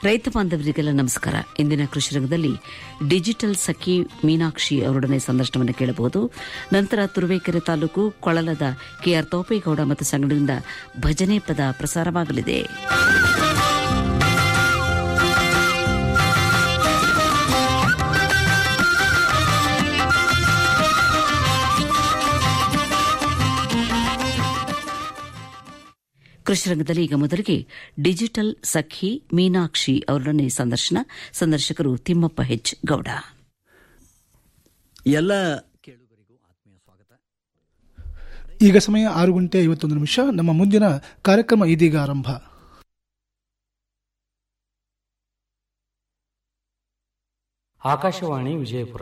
ರೈತ ಬಾಂಧವರಿಗೆಲ್ಲ ನಮಸ್ಕಾರ ಇಂದಿನ ಕೃಷಿ ರಂಗದಲ್ಲಿ ಡಿಜಿಟಲ್ ಸಖಿ ಮೀನಾಕ್ಷಿ ಅವರೊಡನೆ ಸಂದರ್ಶನವನ್ನು ಕೇಳಬಹುದು ನಂತರ ತುರುವೇಕೆರೆ ತಾಲೂಕು ಕೊಳಲದ ಕೆಆರ್ ತೋಪೇಗೌಡ ಮತ್ತು ಸಂಗಡದಿಂದ ಭಜನೆ ಪದ ಪ್ರಸಾರವಾಗಲಿದೆ ಕೃಷಿ ರಂಗದಲ್ಲಿ ಈಗ ಮೊದಲಿಗೆ ಡಿಜಿಟಲ್ ಸಖಿ ಮೀನಾಕ್ಷಿ ಅವರೊಡನೆ ಸಂದರ್ಶನ ಸಂದರ್ಶಕರು ತಿಮ್ಮಪ್ಪ ಹೆಚ್ ಗೌಡ ಎಲ್ಲ ಈಗ ಸಮಯ ಆರು ಗಂಟೆ ಐವತ್ತೊಂದು ನಿಮಿಷ ನಮ್ಮ ಮುಂದಿನ ಕಾರ್ಯಕ್ರಮ ಇದೀಗ ಆರಂಭ ಆಕಾಶವಾಣಿ ವಿಜಯಪುರ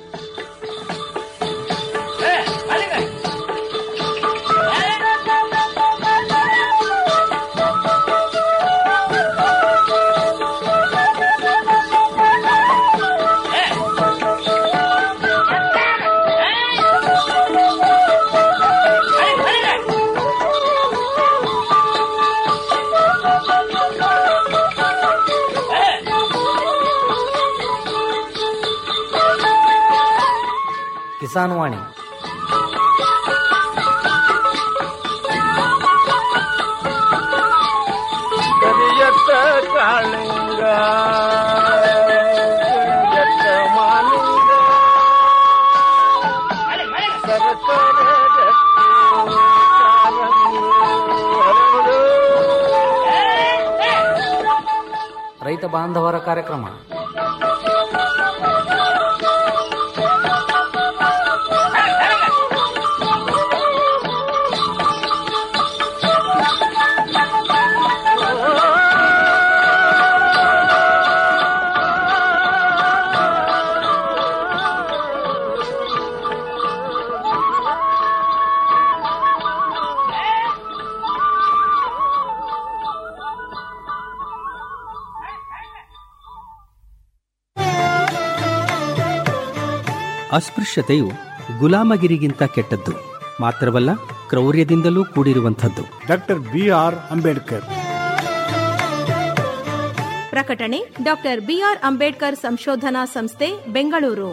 ಕಿಸಾನ್ ವಾಣಿ ಕರಿಯತ್ತ ಕಾಳಿಂಗ ಕರಿಯತ್ತ ಮಾಲಿಂಗ ಸರಸರ ರಕ್ತಿ ಕಾರಂಗಿ ಹರಡು. ರೈತ ಬಾಂಧವರ ಕಾರ್ಯಕ್ರಮ ಅಸ್ಪೃಶ್ಯತೆಯು ಗುಲಾಮಗಿರಿಗಿಂತ ಕೆಟ್ಟದ್ದು ಮಾತ್ರವಲ್ಲ ಕ್ರೌರ್ಯದಿಂದಲೂ ಕೂಡಿರುವಂಥದ್ದು ಡಾಕ್ಟರ್ ಬಿ ಆರ್ ಅಂಬೇಡ್ಕರ್ ಪ್ರಕಟಣೆ ಡಾಕ್ಟರ್ ಬಿಆರ್ ಅಂಬೇಡ್ಕರ್ ಸಂಶೋಧನಾ ಸಂಸ್ಥೆ ಬೆಂಗಳೂರು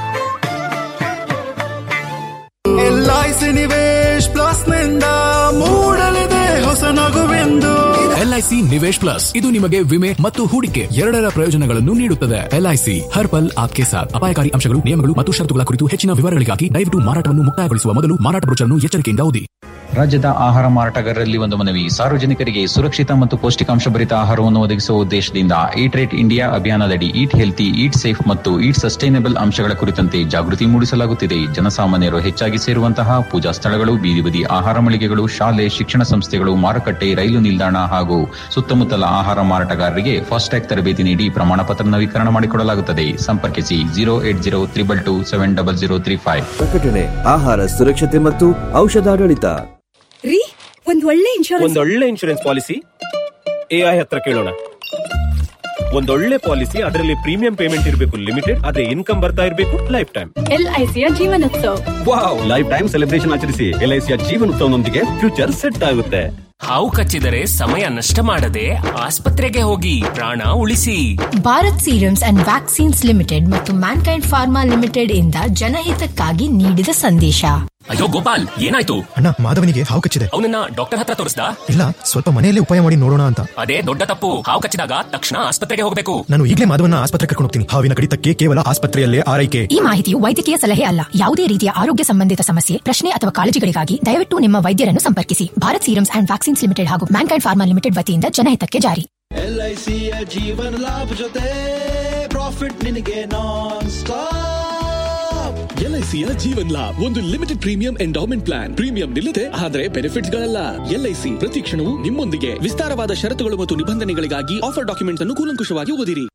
ಎಲ್ಐಸಿ ನಿವೇಶ್ ಪ್ಲಸ್ ನಿಂದ ಮೂಡಲಿದೆ ಹೊಸ ನಗುವೆಂದು ಎಲ್ಐಸಿ ನಿವೇಶ್ ಪ್ಲಸ್ ಇದು ನಿಮಗೆ ವಿಮೆ ಮತ್ತು ಹೂಡಿಕೆ ಎರಡರ ಪ್ರಯೋಜನಗಳನ್ನು ನೀಡುತ್ತದೆ ಎಲ್ಐಸಿ ಹರ್ ಪಲ್ ಆಪ್ಕೆ ಸಾಥ್ ಅಪಾಯಕಾರಿ ಅಂಶಗಳು ನಿಯಮಗಳು ಮತ್ತು ಷರತ್ತುಗಳ ಕುರಿತು ಹೆಚ್ಚಿನ ವಿವರಗಳಿಗಾಗಿ ದಯವಿಟ್ಟು ಮಾರಾಟವನ್ನು ಮುಕ್ತಾಯಗೊಳಿಸುವ ಮೊದಲು ಮಾರಾಟ ಬ್ರೋಚರ್ನ್ನು ಎಚ್ಚರಿಕೆಯಿಂದ ಓದಿ ರಾಜ್ಯದ ಆಹಾರ ಮಾರಾಟಗಾರರಲ್ಲಿ ಒಂದು ಮನವಿ ಸಾರ್ವಜನಿಕರಿಗೆ ಸುರಕ್ಷಿತ ಮತ್ತು ಪೌಷ್ಟಿಕಾಂಶ ಭರಿತ ಆಹಾರವನ್ನು ಒದಗಿಸುವ ಉದ್ದೇಶದಿಂದ ಈಟ್ ರೇಟ್ ಇಂಡಿಯಾ ಅಭಿಯಾನದಡಿ ಈಟ್ ಹೆಲ್ತಿ ಈಟ್ ಸೇಫ್ ಮತ್ತು ಈಟ್ ಸಸ್ಟೈನಬಲ್ ಅಂಶಗಳ ಕುರಿತಂತೆ ಜಾಗೃತಿ ಮೂಡಿಸಲಾಗುತ್ತಿದೆ ಜನಸಾಮಾನ್ಯರು ಹೆಚ್ಚಾಗಿ ಸೇರುವಂತಹ ಪೂಜಾ ಸ್ಥಳಗಳು ಬೀದಿ ಬದಿ ಆಹಾರ ಮಳಿಗೆಗಳು ಶಾಲೆ ಶಿಕ್ಷಣ ಸಂಸ್ಥೆಗಳು ಮಾರುಕಟ್ಟೆ ರೈಲು ನಿಲ್ದಾಣ ಹಾಗೂ ಸುತ್ತಮುತ್ತಲ ಆಹಾರ ಮಾರಾಟಗಾರರಿಗೆ ಫಾಸ್ಟ್ಯಾಗ್ ತರಬೇತಿ ನೀಡಿ ಪ್ರಮಾಣ ಪತ್ರ ನವೀಕರಣ ಮಾಡಿಕೊಡಲಾಗುತ್ತದೆ ಸಂಪರ್ಕಿಸಿ zero eight zero triple two seven double zero three five ಪ್ರಕಟಣೆ ಆಹಾರ ಸುರಕ್ಷತೆ ಮತ್ತು ಔಷಧಾಡಳಿತ ರೀ ಒಂದ್ ಒಳ್ಳೆ ಇನ್ಶೂರೆನ್ಸ್ ಒಂದೊಳ್ಳೆ ಇನ್ಶೂರೆನ್ಸ್ ಪಾಲಿಸಿ ಎಐ ಹತ್ರ ಕೇಳೋಣ ಒಂದೊಳ್ಳೆ ಪಾಲಿಸಿ ಅದರಲ್ಲಿ ಪ್ರೀಮಿಯಂ ಪೇಮೆಂಟ್ ಇರಬೇಕು ಲಿಮಿಟೆಡ್ ಆದ್ರೆ ಇನ್ಕಮ್ ಬರ್ತಾ ಇರಬೇಕು ಲೈಫ್ ಟೈಮ್ ಎಲ್ಐಸಿಯ Jeevanotsava wow lifetime celebration ಆಚರಿಸಿ ಎಲ್ಐಸಿಯ ಜೀವನೋತ್ಸವನೊಂದಿಗೆ ಫ್ಯೂಚರ್ ಸೆಟ್ ಆಗುತ್ತೆ ಹಾವು ಕಚ್ಚಿದರೆ ಸಮಯ ನಷ್ಟ ಮಾಡದೆ ಆಸ್ಪತ್ರೆಗೆ ಹೋಗಿ ಪ್ರಾಣ ಉಳಿಸಿ Bharat Serums and Vaccines Limited ಮತ್ತು ಮ್ಯಾನ್ಕೈಂಡ್ ಫಾರ್ಮಾ ಲಿಮಿಟೆಡ್ ಇಂದ ಜನಹಿತಕ್ಕಾಗಿ ನೀಡಿದ ಸಂದೇಶ ಅಯ್ಯೋ ಗೋಪಾಲ್ ಏನಾಯ್ತು ಅಣ್ಣ ಮಾಧವನಿಗೆ ಹಾವು ಕಚ್ಚಿದೆ ಅವನನ್ನ ಡಾಕ್ಟರ್ ಹತ್ರ ತೋರಿಸ್ದ ಇಲ್ಲ ಸ್ವಲ್ಪ ಮನೆಯಲ್ಲೇ ಉಪಾಯ ಮಾಡಿ ನೋಡೋಣ ಅಂತ ಅದೇ ದೊಡ್ಡ ತಪ್ಪು ಹಾವು ಕಚ್ಚಿದಾಗ ತಕ್ಷಣ ಆಸ್ಪತ್ರೆಗೆ ಹೋಗಬೇಕು ನಾನು ಈಗಲೇ ಮಾಧವನ ಆಸ್ಪತ್ರೆ ಕರ್ಕೊಂಡು ಹೋಗ್ತೀನಿ ಹಾವಿನ ಕಡಿತಕ್ಕೆ ಕೇವಲ ಆಸ್ಪತ್ರೆಯಲ್ಲೇ ಆರೈಕೆ ಈ ಮಾಹಿತಿಯು ವೈದ್ಯಕೀಯ ಸಲಹೆ ಅಲ್ಲ ಯಾವುದೇ ರೀತಿಯ ಆರೋಗ್ಯ ಸಂಬಂಧಿತ ಸಮಸ್ಯೆ ಪ್ರಶ್ನೆ ಅಥವಾ ಕಾಳಜಿಗಳಿಗಾಗಿ ದಯವಿಟ್ಟು ನಿಮ್ಮ ವೈದ್ಯರನ್ನು ಸಂಪರ್ಕಿಸಿ Bharat Serums and Vaccines Limited ಹಾಗೂ ಮ್ಯಾನ್ಕೈಂಡ್ ಫಾರ್ಮಾ ಲಿಮಿಟೆಡ್ ವತಿಯಿಂದ ಜನಹಿತಕ್ಕೆ ಜಾರಿ ಎಲ್ಐಸಿಯ ಜೀವನ ಲಾಭ ಜೊತೆ ಪ್ರಾಫಿಟ್ ನಿನಗೆ ನಾನ್ ಸ್ಟಾಪ್ ಎಲ್ಐಸಿಯ ಜೀವನ್ ಲಾಭ್ ಒಂದು limited premium endowment plan premium ನಿಲ್ಲದೆ ಆದರೆ ಬೆನಿಫಿಟ್ಸ್ ಗಳಲ್ಲ ಎಲ್ಐಸಿ ಪ್ರತಿ ಕ್ಷಣವೂ ನಿಮ್ಮೊಂದಿಗೆ ವಿಸ್ತಾರವಾದ ಷರತ್ತುಗಳು ಮತ್ತು ನಿಬಂಧನೆಗಳಿಗಾಗಿ ಆಫರ್ ಡಾಕ್ಯುಮೆಂಟ್ಸ್ ಅನ್ನು ಕೂಲಂಕುಷವಾಗಿ ಓದಿರಿ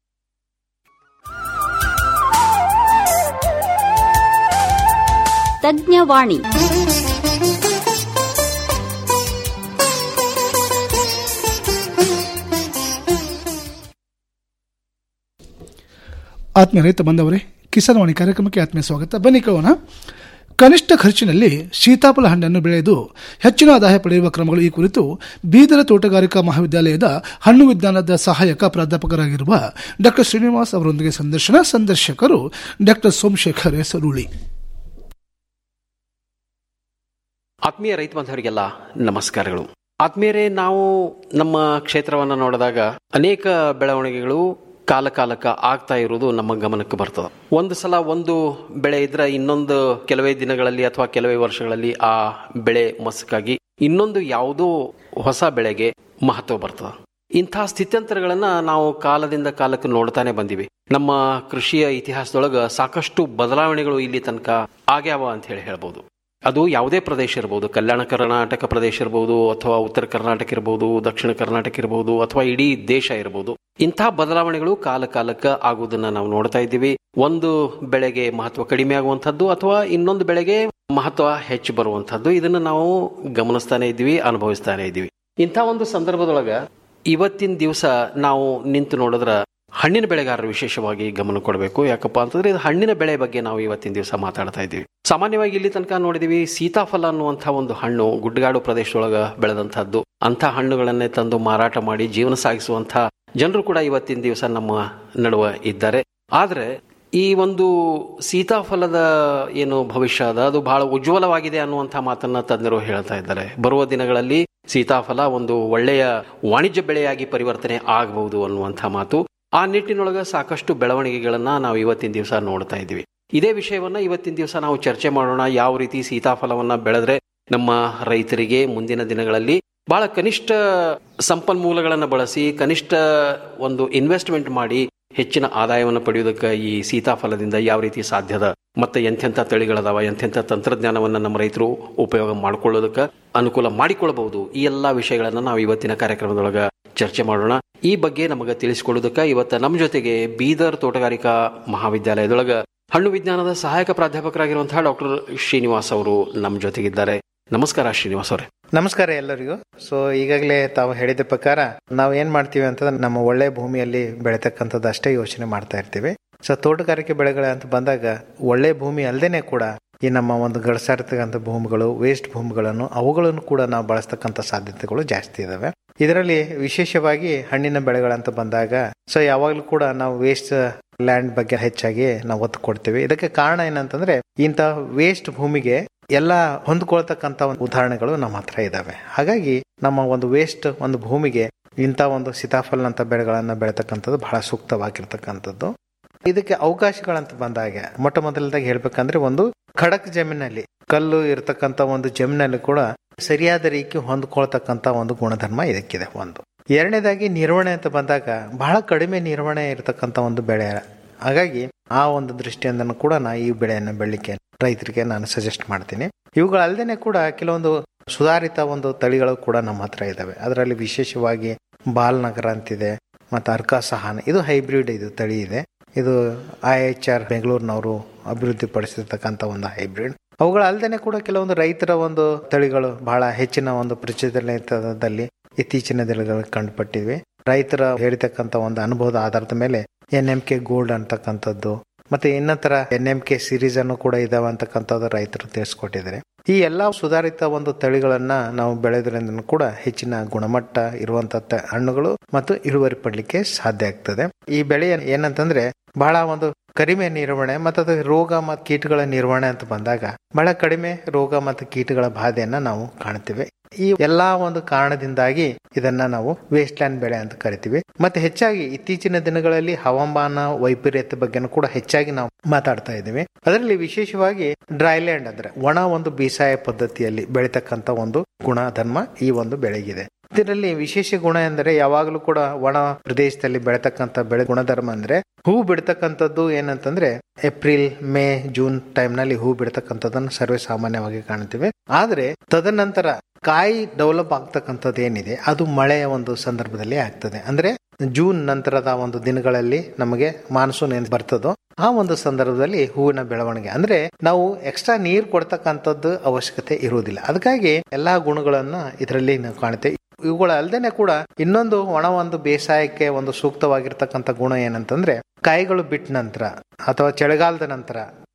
ತಜ್ಞವಾಣಿ ಆತ್ಮೀಯ ರೈತ ಬಂದವರೇ ಕಿಸಾನ್ ವಾಣಿ ಕಾರ್ಯಕ್ರಮಕ್ಕೆ ಆತ್ಮೀಯ ಸ್ವಾಗತ ಬನ್ನಿ ಕೇಳೋಣ ಕನಿಷ್ಠ ಖರ್ಚಿನಲ್ಲಿ ಸೀತಾಫಲ ಹಣ್ಣನ್ನು ಬೆಳೆದು ಹೆಚ್ಚಿನ ಆದಾಯ ಪಡೆಯುವ ಕ್ರಮಗಳು ಈ ಕುರಿತು ಬೀದರ ತೋಟಗಾರಿಕಾ ಮಹಾವಿದ್ಯಾಲಯದ ಹಣ್ಣು ವಿಜ್ಞಾನದ ಸಹಾಯಕ ಪ್ರಾಧ್ಯಾಪಕರಾಗಿರುವ ಡಾ ಶ್ರೀನಿವಾಸ್ ಅವರೊಂದಿಗೆ ಸಂದರ್ಶನ ಸಂದರ್ಶಕರು ಡಾ ಸೋಮಶೇಖರ್ ಎಸರೂಳಿ ಆತ್ಮೀಯ ರೈತ ಬಾಂಧವರಿಗೆಲ್ಲ ನಮಸ್ಕಾರಗಳು ಆತ್ಮೀಯರೇ ನಾವು ನಮ್ಮ ಕ್ಷೇತ್ರವನ್ನು ನೋಡಿದಾಗ ಅನೇಕ ಬೆಳವಣಿಗೆಗಳು ಕಾಲ ಕಾಲಕ್ಕೆ ಆಗ್ತಾ ಇರುವುದು ನಮ್ಮ ಗಮನಕ್ಕೆ ಬರ್ತದೆ ಒಂದು ಸಲ ಒಂದು ಬೆಳೆ ಇದ್ರೆ ಇನ್ನೊಂದು ಕೆಲವೇ ದಿನಗಳಲ್ಲಿ ಅಥವಾ ಕೆಲವೇ ವರ್ಷಗಳಲ್ಲಿ ಆ ಬೆಳೆ ಮಸ್ಕಾಗಿ ಇನ್ನೊಂದು ಯಾವುದೋ ಹೊಸ ಬೆಳೆಗೆ ಮಹತ್ವ ಬರ್ತದೆ ಇಂಥ ಸ್ಥಿತ್ಯಂತರಗಳನ್ನ ನಾವು ಕಾಲದಿಂದ ಕಾಲಕ್ಕೆ ನೋಡ್ತಾನೆ ಬಂದಿವಿ ನಮ್ಮ ಕೃಷಿಯ ಇತಿಹಾಸದೊಳಗ ಸಾಕಷ್ಟು ಬದಲಾವಣೆಗಳು ಇಲ್ಲಿ ತನಕ ಆಗ್ಯಾವ ಅಂತ ಹೇಳಿ ಹೇಳ್ಬೋದು ಅದು ಯಾವುದೇ ಪ್ರದೇಶ ಇರ್ಬೋದು ಕಲ್ಯಾಣ ಕರ್ನಾಟಕ ಪ್ರದೇಶ ಇರ್ಬೋದು ಅಥವಾ ಉತ್ತರ ಕರ್ನಾಟಕ ಇರ್ಬೋದು ದಕ್ಷಿಣ ಕರ್ನಾಟಕ ಇರ್ಬೋದು ಅಥವಾ ಇಡೀ ದೇಶ ಇರ್ಬೋದು ಇಂಥ ಬದಲಾವಣೆಗಳು ಕಾಲ ಕಾಲಕ್ಕೆ ಆಗುವುದನ್ನ ನಾವು ನೋಡ್ತಾ ಇದ್ದೀವಿ ಒಂದು ಬೆಳೆಗೆ ಮಹತ್ವ ಕಡಿಮೆ ಆಗುವಂಥದ್ದು ಅಥವಾ ಇನ್ನೊಂದು ಬೆಳೆಗೆ ಮಹತ್ವ ಹೆಚ್ಚು ಬರುವಂಥದ್ದು ಇದನ್ನು ನಾವು ಗಮನಿಸ್ತಾನೆ ಇದ್ದೀವಿ ಅನುಭವಿಸ್ತಾನೆ ಇದ್ದೀವಿ ಇಂಥ ಒಂದು ಸಂದರ್ಭದೊಳಗ ಇವತ್ತಿನ ದಿವಸ ನಾವು ನಿಂತು ನೋಡಿದ್ರ ಹಣ್ಣಿನ ಬೆಳೆಗಾರರು ವಿಶೇಷವಾಗಿ ಗಮನ ಕೊಡಬೇಕು ಯಾಕಪ್ಪ ಅಂತಂದ್ರೆ ಇದು ಹಣ್ಣಿನ ಬೆಳೆ ಬಗ್ಗೆ ನಾವು ಇವತ್ತಿನ ದಿವಸ ಮಾತಾಡ್ತಾ ಇದ್ದೀವಿ ಸಾಮಾನ್ಯವಾಗಿ ಇಲ್ಲಿ ತನಕ ನೋಡಿದೀವಿ ಸೀತಾಫಲ ಅನ್ನುವಂಥ ಒಂದು ಹಣ್ಣು ಗುಡ್ಡಗಾಡು ಪ್ರದೇಶದೊಳಗ ಬೆಳೆದಂತಹದ್ದು ಅಂಥ ಹಣ್ಣುಗಳನ್ನೇ ತಂದು ಮಾರಾಟ ಮಾಡಿ ಜೀವನ ಸಾಗಿಸುವಂಥ ಜನರು ಕೂಡ ಇವತ್ತಿನ ದಿವಸ ನಮ್ಮ ನಡುವೆ ಇದ್ದಾರೆ ಆದ್ರೆ ಈ ಒಂದು ಸೀತಾಫಲದ ಏನು ಭವಿಷ್ಯ ಅದ ಅದು ಬಹಳ ಉಜ್ವಲವಾಗಿದೆ ಅನ್ನುವಂಥ ಮಾತನ್ನ ತಜ್ಞರು ಹೇಳ್ತಾ ಇದ್ದಾರೆ ಬರುವ ದಿನಗಳಲ್ಲಿ ಸೀತಾಫಲ ಒಂದು ಒಳ್ಳೆಯ ವಾಣಿಜ್ಯ ಬೆಳೆಯಾಗಿ ಪರಿವರ್ತನೆ ಆಗಬಹುದು ಅನ್ನುವಂಥ ಮಾತು ಆ ನಿಟ್ಟಿನೊಳಗ ಸಾಕಷ್ಟು ಬೆಳವಣಿಗೆಗಳನ್ನ ನಾವು ಇವತ್ತಿನ ದಿವಸ ನೋಡ್ತಾ ಇದ್ದೀವಿ ಇದೇ ವಿಷಯವನ್ನ ಇವತ್ತಿನ ದಿವಸ ನಾವು ಚರ್ಚೆ ಮಾಡೋಣ ಯಾವ ರೀತಿ ಸೀತಾಫಲವನ್ನ ಬೆಳೆದ್ರೆ ನಮ್ಮ ರೈತರಿಗೆ ಮುಂದಿನ ದಿನಗಳಲ್ಲಿ ಬಹಳ ಕನಿಷ್ಠ ಸಂಪನ್ಮೂಲಗಳನ್ನು ಬಳಸಿ ಕನಿಷ್ಠ ಒಂದು ಇನ್ವೆಸ್ಟ್ಮೆಂಟ್ ಮಾಡಿ ಹೆಚ್ಚಿನ ಆದಾಯವನ್ನು ಪಡೆಯುವುದಕ್ಕೆ ಈ ಸೀತಾಫಲದಿಂದ ಯಾವ ರೀತಿ ಸಾಧ್ಯದ ಮತ್ತೆ ಎಂತೆಂಥ ತಳಿಗಳದಾವ ಎಂತೆಂಥ ತಂತ್ರಜ್ಞಾನವನ್ನ ನಮ್ಮ ರೈತರು ಉಪಯೋಗ ಮಾಡ್ಕೊಳ್ಳೋದಕ್ಕೆ ಅನುಕೂಲ ಮಾಡಿಕೊಳ್ಬಹುದು ಈ ಎಲ್ಲಾ ವಿಷಯಗಳನ್ನ ನಾವು ಇವತ್ತಿನ ಕಾರ್ಯಕ್ರಮದೊಳಗ ಚರ್ಚೆ ಮಾಡೋಣ ಈ ಬಗ್ಗೆ ನಮಗೆ ತಿಳಿಸಿಕೊಡೋದಕ್ಕೆ ಇವತ್ತ ನಮ್ಮ ಜೊತೆಗೆ ಬೀದರ್ ತೋಟಗಾರಿಕಾ ಮಹಾವಿದ್ಯಾಲಯದೊಳಗ ಹಣ್ಣು ವಿಜ್ಞಾನದ ಸಹಾಯಕ ಪ್ರಾಧ್ಯಾಪಕರಾಗಿರುವಂತಹ ಡಾಕ್ಟರ್ ಶ್ರೀನಿವಾಸ್ ಅವರು ನಮ್ಮ ಜೊತೆಗಿದ್ದಾರೆ ನಮಸ್ಕಾರ ಶ್ರೀನಿವಾಸ್ ಅವರೇ ನಮಸ್ಕಾರ ಎಲ್ಲರಿಗೂ ಸೊ ಈಗಾಗಲೇ ತಾವು ಹೇಳಿದ ಪ್ರಕಾರ ನಾವು ಏನ್ ಮಾಡ್ತೀವಿ ಅಂತಂದ್ರೆ ನಮ್ಮ ಒಳ್ಳೆ ಭೂಮಿಯಲ್ಲಿ ಬೆಳೆತಕ್ಕಂಥದ್ದು ಅಷ್ಟೇ ಯೋಚನೆ ಮಾಡ್ತಾ ಇರ್ತೀವಿ ಸೊ ತೋಟಗಾರಿಕೆ ಬೆಳೆಗಳ ಅಂತ ಬಂದಾಗ ಒಳ್ಳೆ ಭೂಮಿ ಅಲ್ಲದೇನೆ ಕೂಡ ಈ ನಮ್ಮ ಒಂದು ಗಡಸಾಡ್ತಕ್ಕಂಥ ಭೂಮಿಗಳು ವೇಸ್ಟ್ ಭೂಮಿಗಳನ್ನು ಅವುಗಳನ್ನು ಕೂಡ ನಾವು ಬಳಸ್ತಕ್ಕಂಥ ಸಾಧ್ಯತೆಗಳು ಜಾಸ್ತಿ ಇದಾವೆ ಇದರಲ್ಲಿ ವಿಶೇಷವಾಗಿ ಹಣ್ಣಿನ ಬೆಳೆಗಳಂತ ಬಂದಾಗ ಸೊ ಯಾವಾಗಲೂ ಕೂಡ ನಾವು ವೇಸ್ಟ್ ಲ್ಯಾಂಡ್ ಬಗ್ಗೆ ಹೆಚ್ಚಾಗಿ ನಾವು ಒತ್ತು ಕೊಡ್ತೀವಿ ಇದಕ್ಕೆ ಕಾರಣ ಏನಂತಂದ್ರೆ ಇಂಥ ವೇಸ್ಟ್ ಭೂಮಿಗೆ ಎಲ್ಲ ಹೊಂದ್ಕೊಳ್ತಕ್ಕಂಥ ಒಂದು ಉದಾಹರಣೆಗಳು ನಮ್ಮ ಹತ್ರ ಇದಾವೆ ಹಾಗಾಗಿ ನಮ್ಮ ಒಂದು ವೇಸ್ಟ್ ಒಂದು ಭೂಮಿಗೆ ಇಂಥ ಒಂದು ಸೀತಾಫಲನಂತ ಬೆಳೆಗಳನ್ನ ಬೆಳೆತಕ್ಕಂಥದ್ದು ಬಹಳ ಸೂಕ್ತವಾಗಿರ್ತಕ್ಕಂಥದ್ದು ಇದಕ್ಕೆ ಅವಕಾಶಗಳಂತ ಬಂದಾಗ ಮೊಟ್ಟ ಮೊದಲದಾಗಿ ಹೇಳ್ಬೇಕಂದ್ರೆ ಒಂದು ಖಡಕ್ ಜಮೀನಲ್ಲಿ ಕಲ್ಲು ಇರತಕ್ಕಂತ ಒಂದು ಜಮೀನಲ್ಲಿ ಕೂಡ ಸರಿಯಾದ ರೀತಿ ಹೊಂದ್ಕೊಳ್ತಕ್ಕಂತ ಒಂದು ಗುಣಧರ್ಮ ಇದಕ್ಕಿದೆ ಒಂದು ಎರಡನೇದಾಗಿ ನಿರ್ವಹಣೆ ಅಂತ ಬಂದಾಗ ಬಹಳ ಕಡಿಮೆ ನಿರ್ವಹಣೆ ಇರತಕ್ಕಂತ ಒಂದು ಬೆಳೆ ಹಾಗಾಗಿ ಆ ಒಂದು ದೃಷ್ಟಿಯಿಂದ ಕೂಡ ನಾ ಈ ಬೆಳೆಯನ್ನು ಬೆಳಿಲಿಕ್ಕೆ ರೈತರಿಗೆ ನಾನು ಸಜೆಸ್ಟ್ ಮಾಡ್ತೀನಿ ಇವುಗಳಲ್ಲದೆ ಕೂಡ ಕೆಲವೊಂದು ಸುಧಾರಿತ ಒಂದು ತಳಿಗಳು ಕೂಡ ನಮ್ಮ ಹತ್ರ ಇದಾವೆ ಅದರಲ್ಲಿ ವಿಶೇಷವಾಗಿ ಬಾಲ್ನಗರ ಅಂತಿದೆ ಮತ್ತು ಅರ್ಕಾ ಸಹಾನ ಇದು ಹೈಬ್ರಿಡ್ ಇದು ತಳಿ ಇದೆ ಇದು ಐ ಎಚ್ ಆರ್ ಬೆಂಗಳೂರಿನವರು ಅಭಿವೃದ್ಧಿ ಪಡಿಸಿರ್ತಕ್ಕಂಥ ಒಂದು ಹೈಬ್ರಿಡ್ ಅವುಗಳಲ್ಲದೆ ಕೂಡ ಕೆಲವೊಂದು ರೈತರ ಒಂದು ತಳಿಗಳು ಬಹಳ ಹೆಚ್ಚಿನ ಒಂದು ಪ್ರಚಲಿತದಲ್ಲಿ ಇತ್ತೀಚಿನ ದಿನಗಳಲ್ಲಿ ಕಂಡುಪಟ್ಟಿವೆ ರೈತರ ಹೇಳಿರ್ತಕ್ಕಂಥ ಒಂದು ಅನುಭವದ ಆಧಾರದ ಮೇಲೆ ಎನ್ ಎಂ ಕೆ ಗೋಲ್ಡ್ ಅಂತಕ್ಕಂಥದ್ದು ಮತ್ತೆ ಇನ್ನಿತರ ಎನ್ ಎಂ ಕೆ ಸಿರೀಸ್ ಅನ್ನು ಕೂಡ ಇದಾವೆ ಅಂತಕ್ಕಂಥದ್ದು ರೈತರು ತಿಳಿಸ್ಕೊಟ್ಟಿದ್ದಾರೆ ಈ ಎಲ್ಲಾ ಸುಧಾರಿತ ಒಂದು ತಳಿಗಳನ್ನ ನಾವು ಬೆಳೆದ್ರಿಂದ ಕೂಡ ಹೆಚ್ಚಿನ ಗುಣಮಟ್ಟ ಇರುವಂತ ಹಣ್ಣುಗಳು ಮತ್ತು ಇಳುವರಿ ಪಡ್ಲಿಕ್ಕೆ ಸಾಧ್ಯ ಆಗ್ತದೆ ಈ ಬೆಳೆ ಏನಂತಂದ್ರೆ ಬಹಳ ಒಂದು ಕಡಿಮೆ ನಿರ್ವಹಣೆ ಮತ್ತು ಅದು ರೋಗ ಮತ್ತು ಕೀಟಗಳ ನಿರ್ವಹಣೆ ಅಂತ ಬಂದಾಗ ಬಹಳ ಕಡಿಮೆ ರೋಗ ಮತ್ತು ಕೀಟಗಳ ಬಾಧೆಯನ್ನ ನಾವು ಕಾಣ್ತೇವೆ ಈ ಎಲ್ಲಾ ಒಂದು ಕಾರಣದಿಂದಾಗಿ ಇದನ್ನ ನಾವು ವೇಸ್ಟ್ ಲ್ಯಾಂಡ್ ಬೆಳೆ ಅಂತ ಕರಿತೀವಿ ಮತ್ತೆ ಹೆಚ್ಚಾಗಿ ಇತ್ತೀಚಿನ ದಿನಗಳಲ್ಲಿ ಹವಾಮಾನ ವೈಪರೀತ್ಯ ಬಗ್ಗೆನೂ ಕೂಡ ಹೆಚ್ಚಾಗಿ ನಾವು ಮಾತಾಡ್ತಾ ಇದ್ದೀವಿ ಅದರಲ್ಲಿ ವಿಶೇಷವಾಗಿ ಡ್ರೈಲ್ಯಾಂಡ್ ಅಂದ್ರೆ ಒಣ ಒಂದು ಬೇಸಾಯ ಪದ್ಧತಿಯಲ್ಲಿ ಬೆಳೀತಕ್ಕಂತ ಒಂದು ಗುಣಧರ್ಮ ಈ ಒಂದು ಬೆಳೆಗಿದೆ ಇದರಲ್ಲಿ ವಿಶೇಷ ಗುಣ ಎಂದರೆ ಯಾವಾಗಲೂ ಕೂಡ ಒಣ ಪ್ರದೇಶದಲ್ಲಿ ಬೆಳತಕ್ಕಂತ ಬೆಳೆ ಗುಣಧರ್ಮ ಅಂದ್ರೆ ಹೂ ಬಿಡ್ತಕ್ಕಂಥದ್ದು ಏನಂತಂದ್ರೆ ಏಪ್ರಿಲ್ ಮೇ ಜೂನ್ ಟೈಮ್ ನಲ್ಲಿ ಹೂ ಬಿಡ್ತಕ್ಕಂಥದ್ದನ್ನು ಸರ್ವೇ ಸಾಮಾನ್ಯವಾಗಿ ಕಾಣ್ತೀವಿ ಆದ್ರೆ ತದನಂತರ ಕಾಯಿ ಡೆವಲಪ್ ಆಗ್ತಕ್ಕಂಥದ್ದು ಏನಿದೆ ಅದು ಮಳೆಯ ಒಂದು ಸಂದರ್ಭದಲ್ಲಿ ಆಗ್ತದೆ ಅಂದ್ರೆ ಜೂನ್ ನಂತರದ ಒಂದು ದಿನಗಳಲ್ಲಿ ನಮಗೆ ಮಾನ್ಸೂನ್ ಏನ್ ಬರ್ತದೋ ಆ ಒಂದು ಸಂದರ್ಭದಲ್ಲಿ ಹೂವಿನ ಬೆಳವಣಿಗೆ ಅಂದ್ರೆ ನಾವು ಎಕ್ಸ್ಟ್ರಾ ನೀರು ಕೊಡ್ತಕ್ಕಂಥದ್ದು ಅವಶ್ಯಕತೆ ಇರುವುದಿಲ್ಲ ಅದಕ್ಕಾಗಿ ಎಲ್ಲಾ ಗುಣಗಳನ್ನ ಇದರಲ್ಲಿ ನಾವು ಕಾಣುತ್ತೇವೆ ಇವುಗಳ ಅಲ್ಲದೆ ಕೂಡ ಇನ್ನೊಂದು ಒಣ ಒಂದು ಬೇಸಾಯಕ್ಕೆ ಒಂದು ಸೂಕ್ತವಾಗಿರ್ತಕ್ಕಂಥ ಗುಣ ಏನಂತಂದ್ರೆ ಕಾಯಿಗಳು ಬಿಟ್ಟ ನಂತರ ಅಥವಾ ಚಳಿಗಾಲದ ನಂತರ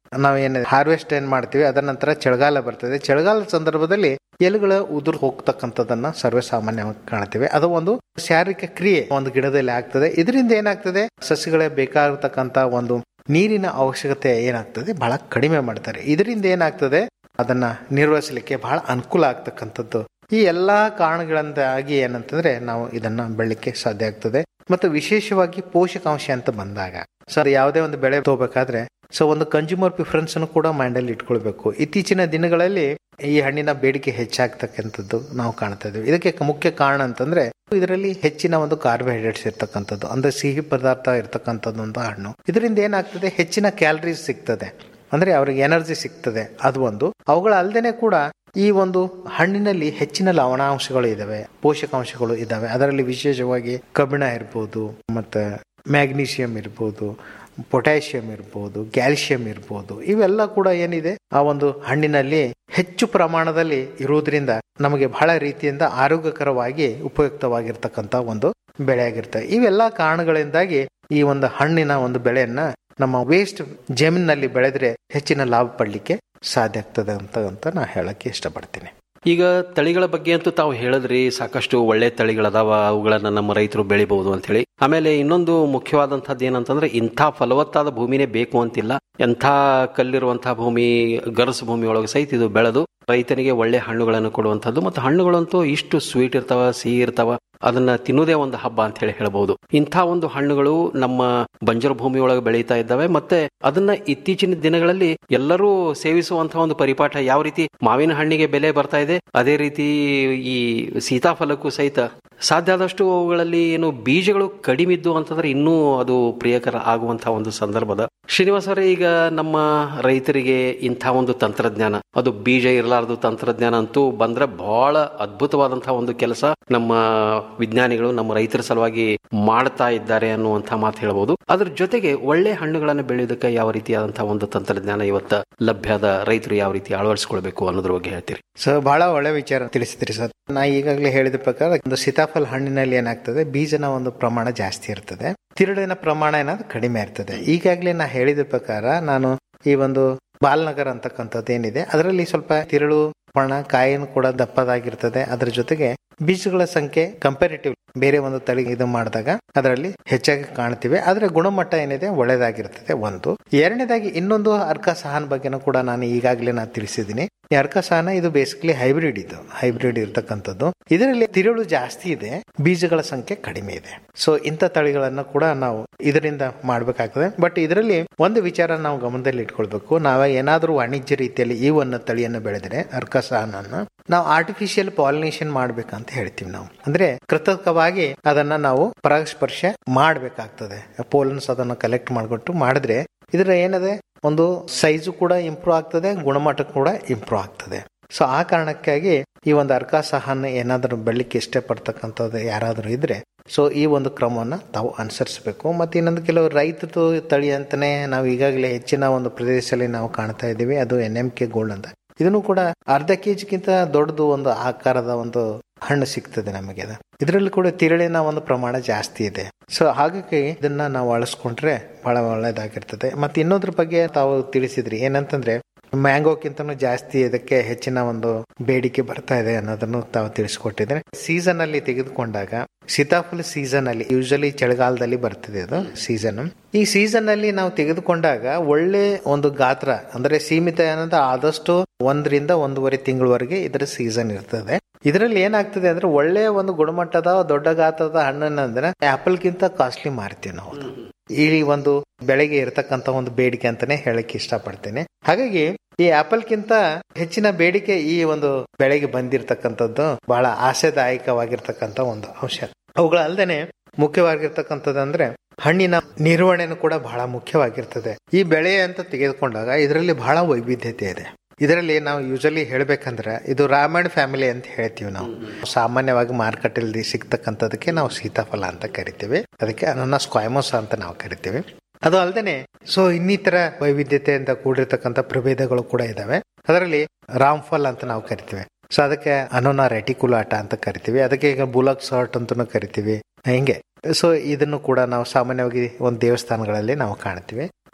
ನಾವೇನು ಹಾರ್ವೆಸ್ಟ್ ಏನ್ ಮಾಡ್ತೀವಿ ಅದರ ನಂತರ ಚಳಿಗಾಲ ಬರ್ತದೆ ಚಳಿಗಾಲದ ಸಂದರ್ಭದಲ್ಲಿ ಎಲೆಗಳ ಉದುರು ಹೋಗ್ತಕ್ಕಂಥದ್ದನ್ನ ಸರ್ವೇ ಸಾಮಾನ್ಯವಾಗಿ ಕಾಣ್ತೀವಿ ಅದು ಒಂದು ಶಾರೀರಿಕ ಕ್ರಿಯೆ ಒಂದು ಗಿಡದಲ್ಲಿ ಆಗ್ತದೆ ಇದರಿಂದ ಏನಾಗ್ತದೆ ಸಸ್ಯಗಳೇ ಬೇಕಾಗಿರ್ತಕ್ಕಂಥ ಒಂದು ನೀರಿನ ಅವಶ್ಯಕತೆ ಏನಾಗ್ತದೆ ಬಹಳ ಕಡಿಮೆ ಮಾಡ್ತಾರೆ ಇದರಿಂದ ಏನಾಗ್ತದೆ ಅದನ್ನ ನಿರ್ವಹಿಸಲಿಕ್ಕೆ ಬಹಳ ಅನುಕೂಲ ಆಗ್ತಕ್ಕಂಥದ್ದು ಈ ಎಲ್ಲಾ ಕಾರಣಗಳಿಂದಾಗಿ ಏನಂತಂದ್ರೆ ನಾವು ಇದನ್ನ ಬೆಳಿಲಿಕ್ಕೆ ಸಾಧ್ಯ ಆಗ್ತದೆ ಮತ್ತು ವಿಶೇಷವಾಗಿ ಪೋಷಕಾಂಶ ಅಂತ ಬಂದಾಗ ಸರ್ ಯಾವುದೇ ಒಂದು ಬೆಳೆ ತಗೋಬೇಕಾದ್ರೆ ಸೊ ಒಂದು ಕನ್ಸ್ಯೂಮರ್ ಪ್ರಿಫರೆನ್ಸ್ ಅನ್ನು ಕೂಡ ಮೈಂಡ್ ಅಲ್ಲಿ ಇಟ್ಕೊಳ್ಬೇಕು ಇತ್ತೀಚಿನ ದಿನಗಳಲ್ಲಿ ಈ ಹಣ್ಣಿನ ಬೇಡಿಕೆ ಹೆಚ್ಚಾಗ್ತಕ್ಕಂಥದ್ದು ನಾವು ಕಾಣ್ತಾ ಇದ್ದೀವಿ ಇದಕ್ಕೆ ಮುಖ್ಯ ಕಾರಣ ಅಂತಂದ್ರೆ ಇದರಲ್ಲಿ ಹೆಚ್ಚಿನ ಒಂದು ಕಾರ್ಬೋಹೈಡ್ರೇಟ್ಸ್ ಇರ್ತಕ್ಕಂಥದ್ದು ಅಂದ್ರೆ ಸಿಹಿ ಪದಾರ್ಥ ಇರ್ತಕ್ಕಂಥದ್ದು ಒಂದು ಹಣ್ಣು ಇದರಿಂದ ಏನಾಗ್ತದೆ ಹೆಚ್ಚಿನ ಕ್ಯಾಲರೀಸ್ ಸಿಗ್ತದೆ ಅಂದ್ರೆ ಅವ್ರಿಗೆ ಎನರ್ಜಿ ಸಿಗ್ತದೆ ಅದು ಒಂದು ಅವುಗಳ ಅಲ್ಲದೆ ಕೂಡ ಈ ಒಂದು ಹಣ್ಣಿನಲ್ಲಿ ಹೆಚ್ಚಿನ ಲವಣಾಂಶಗಳು ಇದಾವೆ ಪೋಷಕಾಂಶಗಳು ಇದಾವೆ ಅದರಲ್ಲಿ ವಿಶೇಷವಾಗಿ ಕಬ್ಬಿಣ ಇರ್ಬೋದು ಮತ್ತೆ ಮ್ಯಾಗ್ನೀಷಿಯಂ ಇರ್ಬೋದು ಪೊಟ್ಯಾಷಿಯಂ ಇರ್ಬೋದು ಕ್ಯಾಲ್ಸಿಯಂ ಇರ್ಬೋದು ಇವೆಲ್ಲ ಕೂಡ ಏನಿದೆ ಆ ಒಂದು ಹಣ್ಣಿನಲ್ಲಿ ಹೆಚ್ಚು ಪ್ರಮಾಣದಲ್ಲಿ ಇರುವುದರಿಂದ ನಮಗೆ ಬಹಳ ರೀತಿಯಿಂದ ಆರೋಗ್ಯಕರವಾಗಿ ಉಪಯುಕ್ತವಾಗಿರ್ತಕ್ಕಂಥ ಒಂದು ಬೆಳೆ ಆಗಿರ್ತವೆ ಇವೆಲ್ಲ ಕಾರಣಗಳಿಂದಾಗಿ ಈ ಒಂದು ಹಣ್ಣಿನ ಒಂದು ಬೆಳೆಯನ್ನ ನಮ್ಮ ವೇಸ್ಟ್ ಜಮೀನಿನಲ್ಲಿ ಬೆಳೆದ್ರೆ ಹೆಚ್ಚಿನ ಲಾಭ ಪಡ್ಲಿಕ್ಕೆ ಸಾಧ್ಯ ಆಗ್ತದೆ ಅಂತ ಅಂತ ನಾ ಹೇಳಕ್ಕೆ ಇಷ್ಟಪಡ್ತೀನಿ ಈಗ ತಳಿಗಳ ಬಗ್ಗೆ ಅಂತೂ ತಾವು ಹೇಳಿದ್ರಿ ಸಾಕಷ್ಟು ಒಳ್ಳೆ ತಳಿಗಳದಾವ ಅವುಗಳನ್ನ ನಮ್ಮ ರೈತರು ಬೆಳಿಬಹುದು ಅಂತ ಹೇಳಿ ಆಮೇಲೆ ಇನ್ನೊಂದು ಮುಖ್ಯವಾದಂತಹದ್ದು ಏನಂತಂದ್ರೆ ಇಂಥ ಫಲವತ್ತಾದ ಭೂಮಿನೇ ಬೇಕು ಅಂತಿಲ್ಲ ಎಂಥ ಕಲ್ಲಿರುವಂತಹ ಭೂಮಿ ಗರಸು ಭೂಮಿ ಒಳಗೆ ಸಹಿತ ಇದು ಬೆಳೆದು ರೈತನಿಗೆ ಒಳ್ಳೆ ಹಣ್ಣುಗಳನ್ನು ಕೊಡುವಂತದ್ದು ಮತ್ತು ಹಣ್ಣುಗಳಂತೂ ಇಷ್ಟು ಸ್ವೀಟ್ ಇರ್ತಾವ ಸಿಹಿ ಇರ್ತಾವ ಅದನ್ನ ತಿನ್ನುವುದೇ ಒಂದು ಹಬ್ಬ ಅಂತ ಹೇಳಿ ಹೇಳಬಹುದು ಇಂಥ ಒಂದು ಹಣ್ಣುಗಳು ನಮ್ಮ ಬಂಜರು ಭೂಮಿ ಒಳಗೆ ಬೆಳೀತಾ ಇದ್ದಾವೆ ಮತ್ತೆ ಅದನ್ನ ಇತ್ತೀಚಿನ ದಿನಗಳಲ್ಲಿ ಎಲ್ಲರೂ ಸೇವಿಸುವಂತಹ ಒಂದು ಪರಿಪಾಠ ಯಾವ ರೀತಿ ಮಾವಿನ ಹಣ್ಣಿಗೆ ಬೆಲೆ ಬರ್ತಾ ಇದೆ ಅದೇ ರೀತಿ ಈ ಸೀತಾಫಲಕ್ಕೂ ಸಹಿತ ಸಾಧ್ಯ ಆದಷ್ಟು ಅವುಗಳಲ್ಲಿ ಏನು ಬೀಜಗಳು ಕಡಿಮೆ ಇದ್ದು ಅಂತಂದ್ರೆ ಇನ್ನೂ ಅದು ಪ್ರಿಯಕರ ಆಗುವಂತಹ ಒಂದು ಸಂದರ್ಭದ ಶ್ರೀನಿವಾಸ ಅವರೇ ಈಗ ನಮ್ಮ ರೈತರಿಗೆ ಇಂಥ ಒಂದು ತಂತ್ರಜ್ಞಾನ ಅದು ಬೀಜ ಇರಲಾರದು ತಂತ್ರಜ್ಞಾನ ಅಂತೂ ಬಂದ್ರೆ ಬಹಳ ಅದ್ಭುತವಾದಂತಹ ಒಂದು ಕೆಲಸ ನಮ್ಮ ವಿಜ್ಞಾನಿಗಳು ನಮ್ಮ ರೈತರ ಸಲುವಾಗಿ ಮಾಡ್ತಾ ಇದ್ದಾರೆ ಅನ್ನುವಂಥ ಮಾತು ಹೇಳಬಹುದು ಅದ್ರ ಜೊತೆಗೆ ಒಳ್ಳೆ ಹಣ್ಣುಗಳನ್ನು ಬೆಳೆಯೋದಕ್ಕೆ ಯಾವ ರೀತಿಯಾದಂತಹ ಒಂದು ತಂತ್ರಜ್ಞಾನ ಇವತ್ತ ಲಭ್ಯದ ರೈತರು ಯಾವ ರೀತಿ ಅಳವಡಿಸಿಕೊಳ್ಬೇಕು ಅನ್ನೋದ್ರ ಬಗ್ಗೆ ಹೇಳ್ತೀರಿ ಸೊ ಬಹಳ ಒಳ್ಳೆ ವಿಚಾರ ತಿಳಿಸಿದ್ರಿ ಸರ್ ನಾ ಈಗಾಗಲೇ ಹೇಳಿದ ಪ್ರಕಾರ ಒಂದು ಸೀತಾಫಲ ಹಣ್ಣಿನಲ್ಲಿ ಏನಾಗ್ತದೆ ಬೀಜನ ಒಂದು ಪ್ರಮಾಣ ಜಾಸ್ತಿ ಇರ್ತದೆ ತಿರುಳಿನ ಪ್ರಮಾಣ ಏನಾದ್ರು ಕಡಿಮೆ ಇರ್ತದೆ ಈಗಾಗಲೇ ನಾ ಹೇಳಿದ ಪ್ರಕಾರ ನಾನು ಈ ಒಂದು ಬಾಲ್ನಗರ್ ಅಂತಕ್ಕಂಥದ್ದು ಏನಿದೆ ಅದರಲ್ಲಿ ಸ್ವಲ್ಪ ತಿರುಳು ಪಣ ಕಾಯಿನ ಕೂಡ ದಪ್ಪದಾಗಿರ್ತದೆ ಅದರ ಜೊತೆಗೆ ಬೀಜಗಳ ಸಂಖ್ಯೆ ಕಂಪೇರಿಟಿವ್ ಬೇರೆ ಒಂದು ತಳಿ ಇದು ಮಾಡಿದಾಗ ಅದರಲ್ಲಿ ಹೆಚ್ಚಾಗಿ ಕಾಣ್ತಿವೆ ಆದ್ರೆ ಗುಣಮಟ್ಟ ಏನಿದೆ ಒಳ್ಳೇದಾಗಿರ್ತದೆ ಒಂದು ಎರಡನೇದಾಗಿ ಇನ್ನೊಂದು ಅರ್ಕ ಸಹನ್ ಬಗ್ಗೆನೂ ಕೂಡ ನಾನು ಈಗಾಗಲೇ ನಾನು ತಿಳಿಸಿದ್ದೀನಿ ಈ ಅರ್ಕ ಸಹನ ಇದು ಬೇಸಿಕಲಿ ಹೈಬ್ರಿಡ್ ಇದು ಹೈಬ್ರಿಡ್ ಇರ್ತಕ್ಕಂಥದ್ದು ಇದರಲ್ಲಿ ತಿರುಳು ಜಾಸ್ತಿ ಇದೆ ಬೀಜಗಳ ಸಂಖ್ಯೆ ಕಡಿಮೆ ಇದೆ ಸೊ ಇಂಥ ತಳಿಗಳನ್ನ ಕೂಡ ನಾವು ಇದರಿಂದ ಮಾಡ್ಬೇಕಾಗ್ತದೆ ಬಟ್ ಇದರಲ್ಲಿ ಒಂದು ವಿಚಾರ ನಾವು ಗಮನದಲ್ಲಿ ಇಟ್ಕೊಳ್ಬೇಕು ನಾವು ಏನಾದ್ರೂ ವಾಣಿಜ್ಯ ರೀತಿಯಲ್ಲಿ ಈ ಒಂದು ತಳಿಯನ್ನು ಬೆಳೆದ್ರೆ ಅರ್ಕ ಸಹನನ್ನ ನಾವು ಆರ್ಟಿಫಿಷಿಯಲ್ ಪಾಲಿನೇಷನ್ ಮಾಡ್ಬೇಕಂತ ಹೇಳ್ತೀವಿ ನಾವು ಅಂದ್ರೆ ಕೃತಕವಾಗಿ ಅದನ್ನ ನಾವು ಪರಾಗಸ್ಪರ್ಶ ಮಾಡ್ಬೇಕಾಗ್ತದೆ ಪೋಲನ್ಸ್ ಅದನ್ನ ಕಲೆಕ್ಟ್ ಮಾಡ್ಕೊಟ್ಟು ಮಾಡಿದ್ರೆ ಇದ್ರ ಏನದೆ ಒಂದು ಸೈಜು ಕೂಡ ಇಂಪ್ರೂವ್ ಆಗ್ತದೆ ಗುಣಮಟ್ಟ ಕೂಡ ಇಂಪ್ರೂವ್ ಆಗ್ತದೆ ಸೊ ಆ ಕಾರಣಕ್ಕಾಗಿ ಈ ಒಂದು ಅರ್ಕ ಸಹನ ಏನಾದರೂ ಬೆಳಿಗ್ಗೆ ಇಷ್ಟಪಡ್ತಕ್ಕಂಥದ್ದು ಯಾರಾದರೂ ಇದ್ರೆ ಸೊ ಈ ಒಂದು ಕ್ರಮವನ್ನ ತಾವು ಅನುಸರಿಸಬೇಕು ಮತ್ತೆ ಇನ್ನೊಂದು ಕೆಲವು ರೈತರು ತಳಿ ಅಂತಾನೆ ನಾವು ಈಗಾಗಲೇ ಹೆಚ್ಚಿನ ಒಂದು ಪ್ರದೇಶದಲ್ಲಿ ನಾವು ಕಾಣ್ತಾ ಇದ್ದೀವಿ ಅದು ಎನ್ ಎಂ ಕೆ ಗೋಲ್ಡ್ ಅಂತ ಇದನ್ನು ಕೂಡ ಅರ್ಧ ಕೆಜಿಗಿಂತ ದೊಡ್ಡದು ಒಂದು ಆಕಾರದ ಒಂದು ಹಣ್ಣು ಸಿಗ್ತದೆ ನಮಗೆ ಅದು ಇದರಲ್ಲಿ ಕೂಡ ತಿರುಳಿನ ಒಂದು ಪ್ರಮಾಣ ಜಾಸ್ತಿ ಇದೆ ಸೊ ಹಾಗಾಗಿ ಇದನ್ನ ನಾವು ಅಳಿಸ್ಕೊಂಡ್ರೆ ಬಹಳ ಒಳ್ಳೇದಾಗಿರ್ತದೆ ಮತ್ತೆ ಇನ್ನೊಂದ್ರ ಬಗ್ಗೆ ತಾವು ತಿಳಿಸಿದ್ರಿ ಏನಂತಂದ್ರೆ ಮ್ಯಾಂಗೋಕ್ಕಿಂತನೂ ಜಾಸ್ತಿ ಇದಕ್ಕೆ ಹೆಚ್ಚಿನ ಒಂದು ಬೇಡಿಕೆ ಬರ್ತಾ ಇದೆ ಅನ್ನೋದನ್ನು ತಾವು ತಿಳಿಸ್ಕೊಟ್ಟಿದ್ರೆ ಸೀಸನ್ ಅಲ್ಲಿ ತೆಗೆದುಕೊಂಡಾಗ ಸೀತಾಫಲ ಸೀಸನ್ ಅಲ್ಲಿ ಯೂಶಲಿ ಚಳಿಗಾಲದಲ್ಲಿ ಬರ್ತದೆ ಅದು ಸೀಸನ್ ಈ ಸೀಸನ್ ಅಲ್ಲಿ ನಾವು ತೆಗೆದುಕೊಂಡಾಗ ಒಳ್ಳೆ ಒಂದು ಗಾತ್ರ ಅಂದ್ರೆ ಸೀಮಿತ ಏನಂದ್ರೆ ಆದಷ್ಟು ಒಂದರಿಂದ ಒಂದೂವರೆ ತಿಂಗಳವರೆಗೆ ಇದರ ಸೀಸನ್ ಇರ್ತದೆ ಇದರಲ್ಲಿ ಏನಾಗ್ತದೆ ಅಂದ್ರೆ ಒಳ್ಳೆ ಒಂದು ಗುಣಮಟ್ಟದ ದೊಡ್ಡ ಗಾತ್ರದ ಹಣ್ಣನ್ನ ಅಂದ್ರೆ ಆಪಲ್ಗಿಂತ ಕಾಸ್ಟ್ಲಿ ಮಾರ್ತೀವಿ ನಾವು ಈ ಒಂದು ಬೆಳೆಗೆ ಇರತಕ್ಕಂತ ಒಂದು ಬೇಡಿಕೆ ಅಂತಾನೆ ಹೇಳಕ್ ಇಷ್ಟಪಡ್ತೇನೆ ಹಾಗಾಗಿ ಈ ಆಪಲ್ಗಿಂತ ಹೆಚ್ಚಿನ ಬೇಡಿಕೆ ಈ ಒಂದು ಬೆಳೆಗೆ ಬಂದಿರತಕ್ಕಂಥದ್ದು ಬಹಳ ಆಶಾದಾಯಕವಾಗಿರ್ತಕ್ಕಂಥ ಒಂದು ಅಂಶ ಅವುಗಳಲ್ಲದೆ ಮುಖ್ಯವಾಗಿರ್ತಕ್ಕಂಥದ್ದು ಅಂದ್ರೆ ಹಣ್ಣಿನ ನಿರ್ವಹಣೆನೂ ಕೂಡ ಬಹಳ ಮುಖ್ಯವಾಗಿರ್ತದೆ ಈ ಬೆಳೆ ಅಂತ ತೆಗೆದುಕೊಂಡಾಗ ಇದರಲ್ಲಿ ಬಹಳ ವೈವಿಧ್ಯತೆ ಇದೆ ಇದರಲ್ಲಿ ನಾವು ಯೂಶಲಿ ಹೇಳ್ಬೇಕಂದ್ರೆ ಇದು ರಾಮಾಯಣ ಫ್ಯಾಮಿಲಿ ಅಂತ ಹೇಳ್ತೀವಿ ನಾವು ಸಾಮಾನ್ಯವಾಗಿ ಮಾರುಕಟ್ಟೆಯಲ್ಲಿ ಸಿಗ್ತಕ್ಕಂಥದಕ್ಕೆ ನಾವು ಸೀತಾಫಲ ಅಂತ ಕರಿತೀವಿ ಅದಕ್ಕೆ ಅನನಾಸ್ ಕ್ವಾಯ್ಮೋಸ ಅಂತ ನಾವು ಕರಿತೀವಿ ಅದು ಅಲ್ಲದೆ ಸೊ ಇನ್ನಿತರ ವೈವಿಧ್ಯತೆಯಿಂದ ಕೂಡಿರ್ತಕ್ಕಂಥ ಪ್ರಭೇದಗಳು ಕೂಡ ಇದಾವೆ ಅದರಲ್ಲಿ ರಾಮ್ಫಲ್ ಅಂತ ನಾವು ಕರಿತೀವಿ ಸೊ ಅದಕ್ಕೆ ಅನೋನಾ ರೆಟಿಕುಲಾಟ ಅಂತ ಕರಿತೀವಿ ಅದಕ್ಕೆ ಈಗ ಬುಲಕ್ ಸಾರ್ಟ್ ಅಂತನೂ ಕರಿತೀವಿ ಹಿಂಗೆ ಸೊ ಇದನ್ನು ಕೂಡ ನಾವು ಸಾಮಾನ್ಯವಾಗಿ ಒಂದು ದೇವಸ್ಥಾನಗಳಲ್ಲಿ ನಾವು ಕಾಣ್ತೀವಿ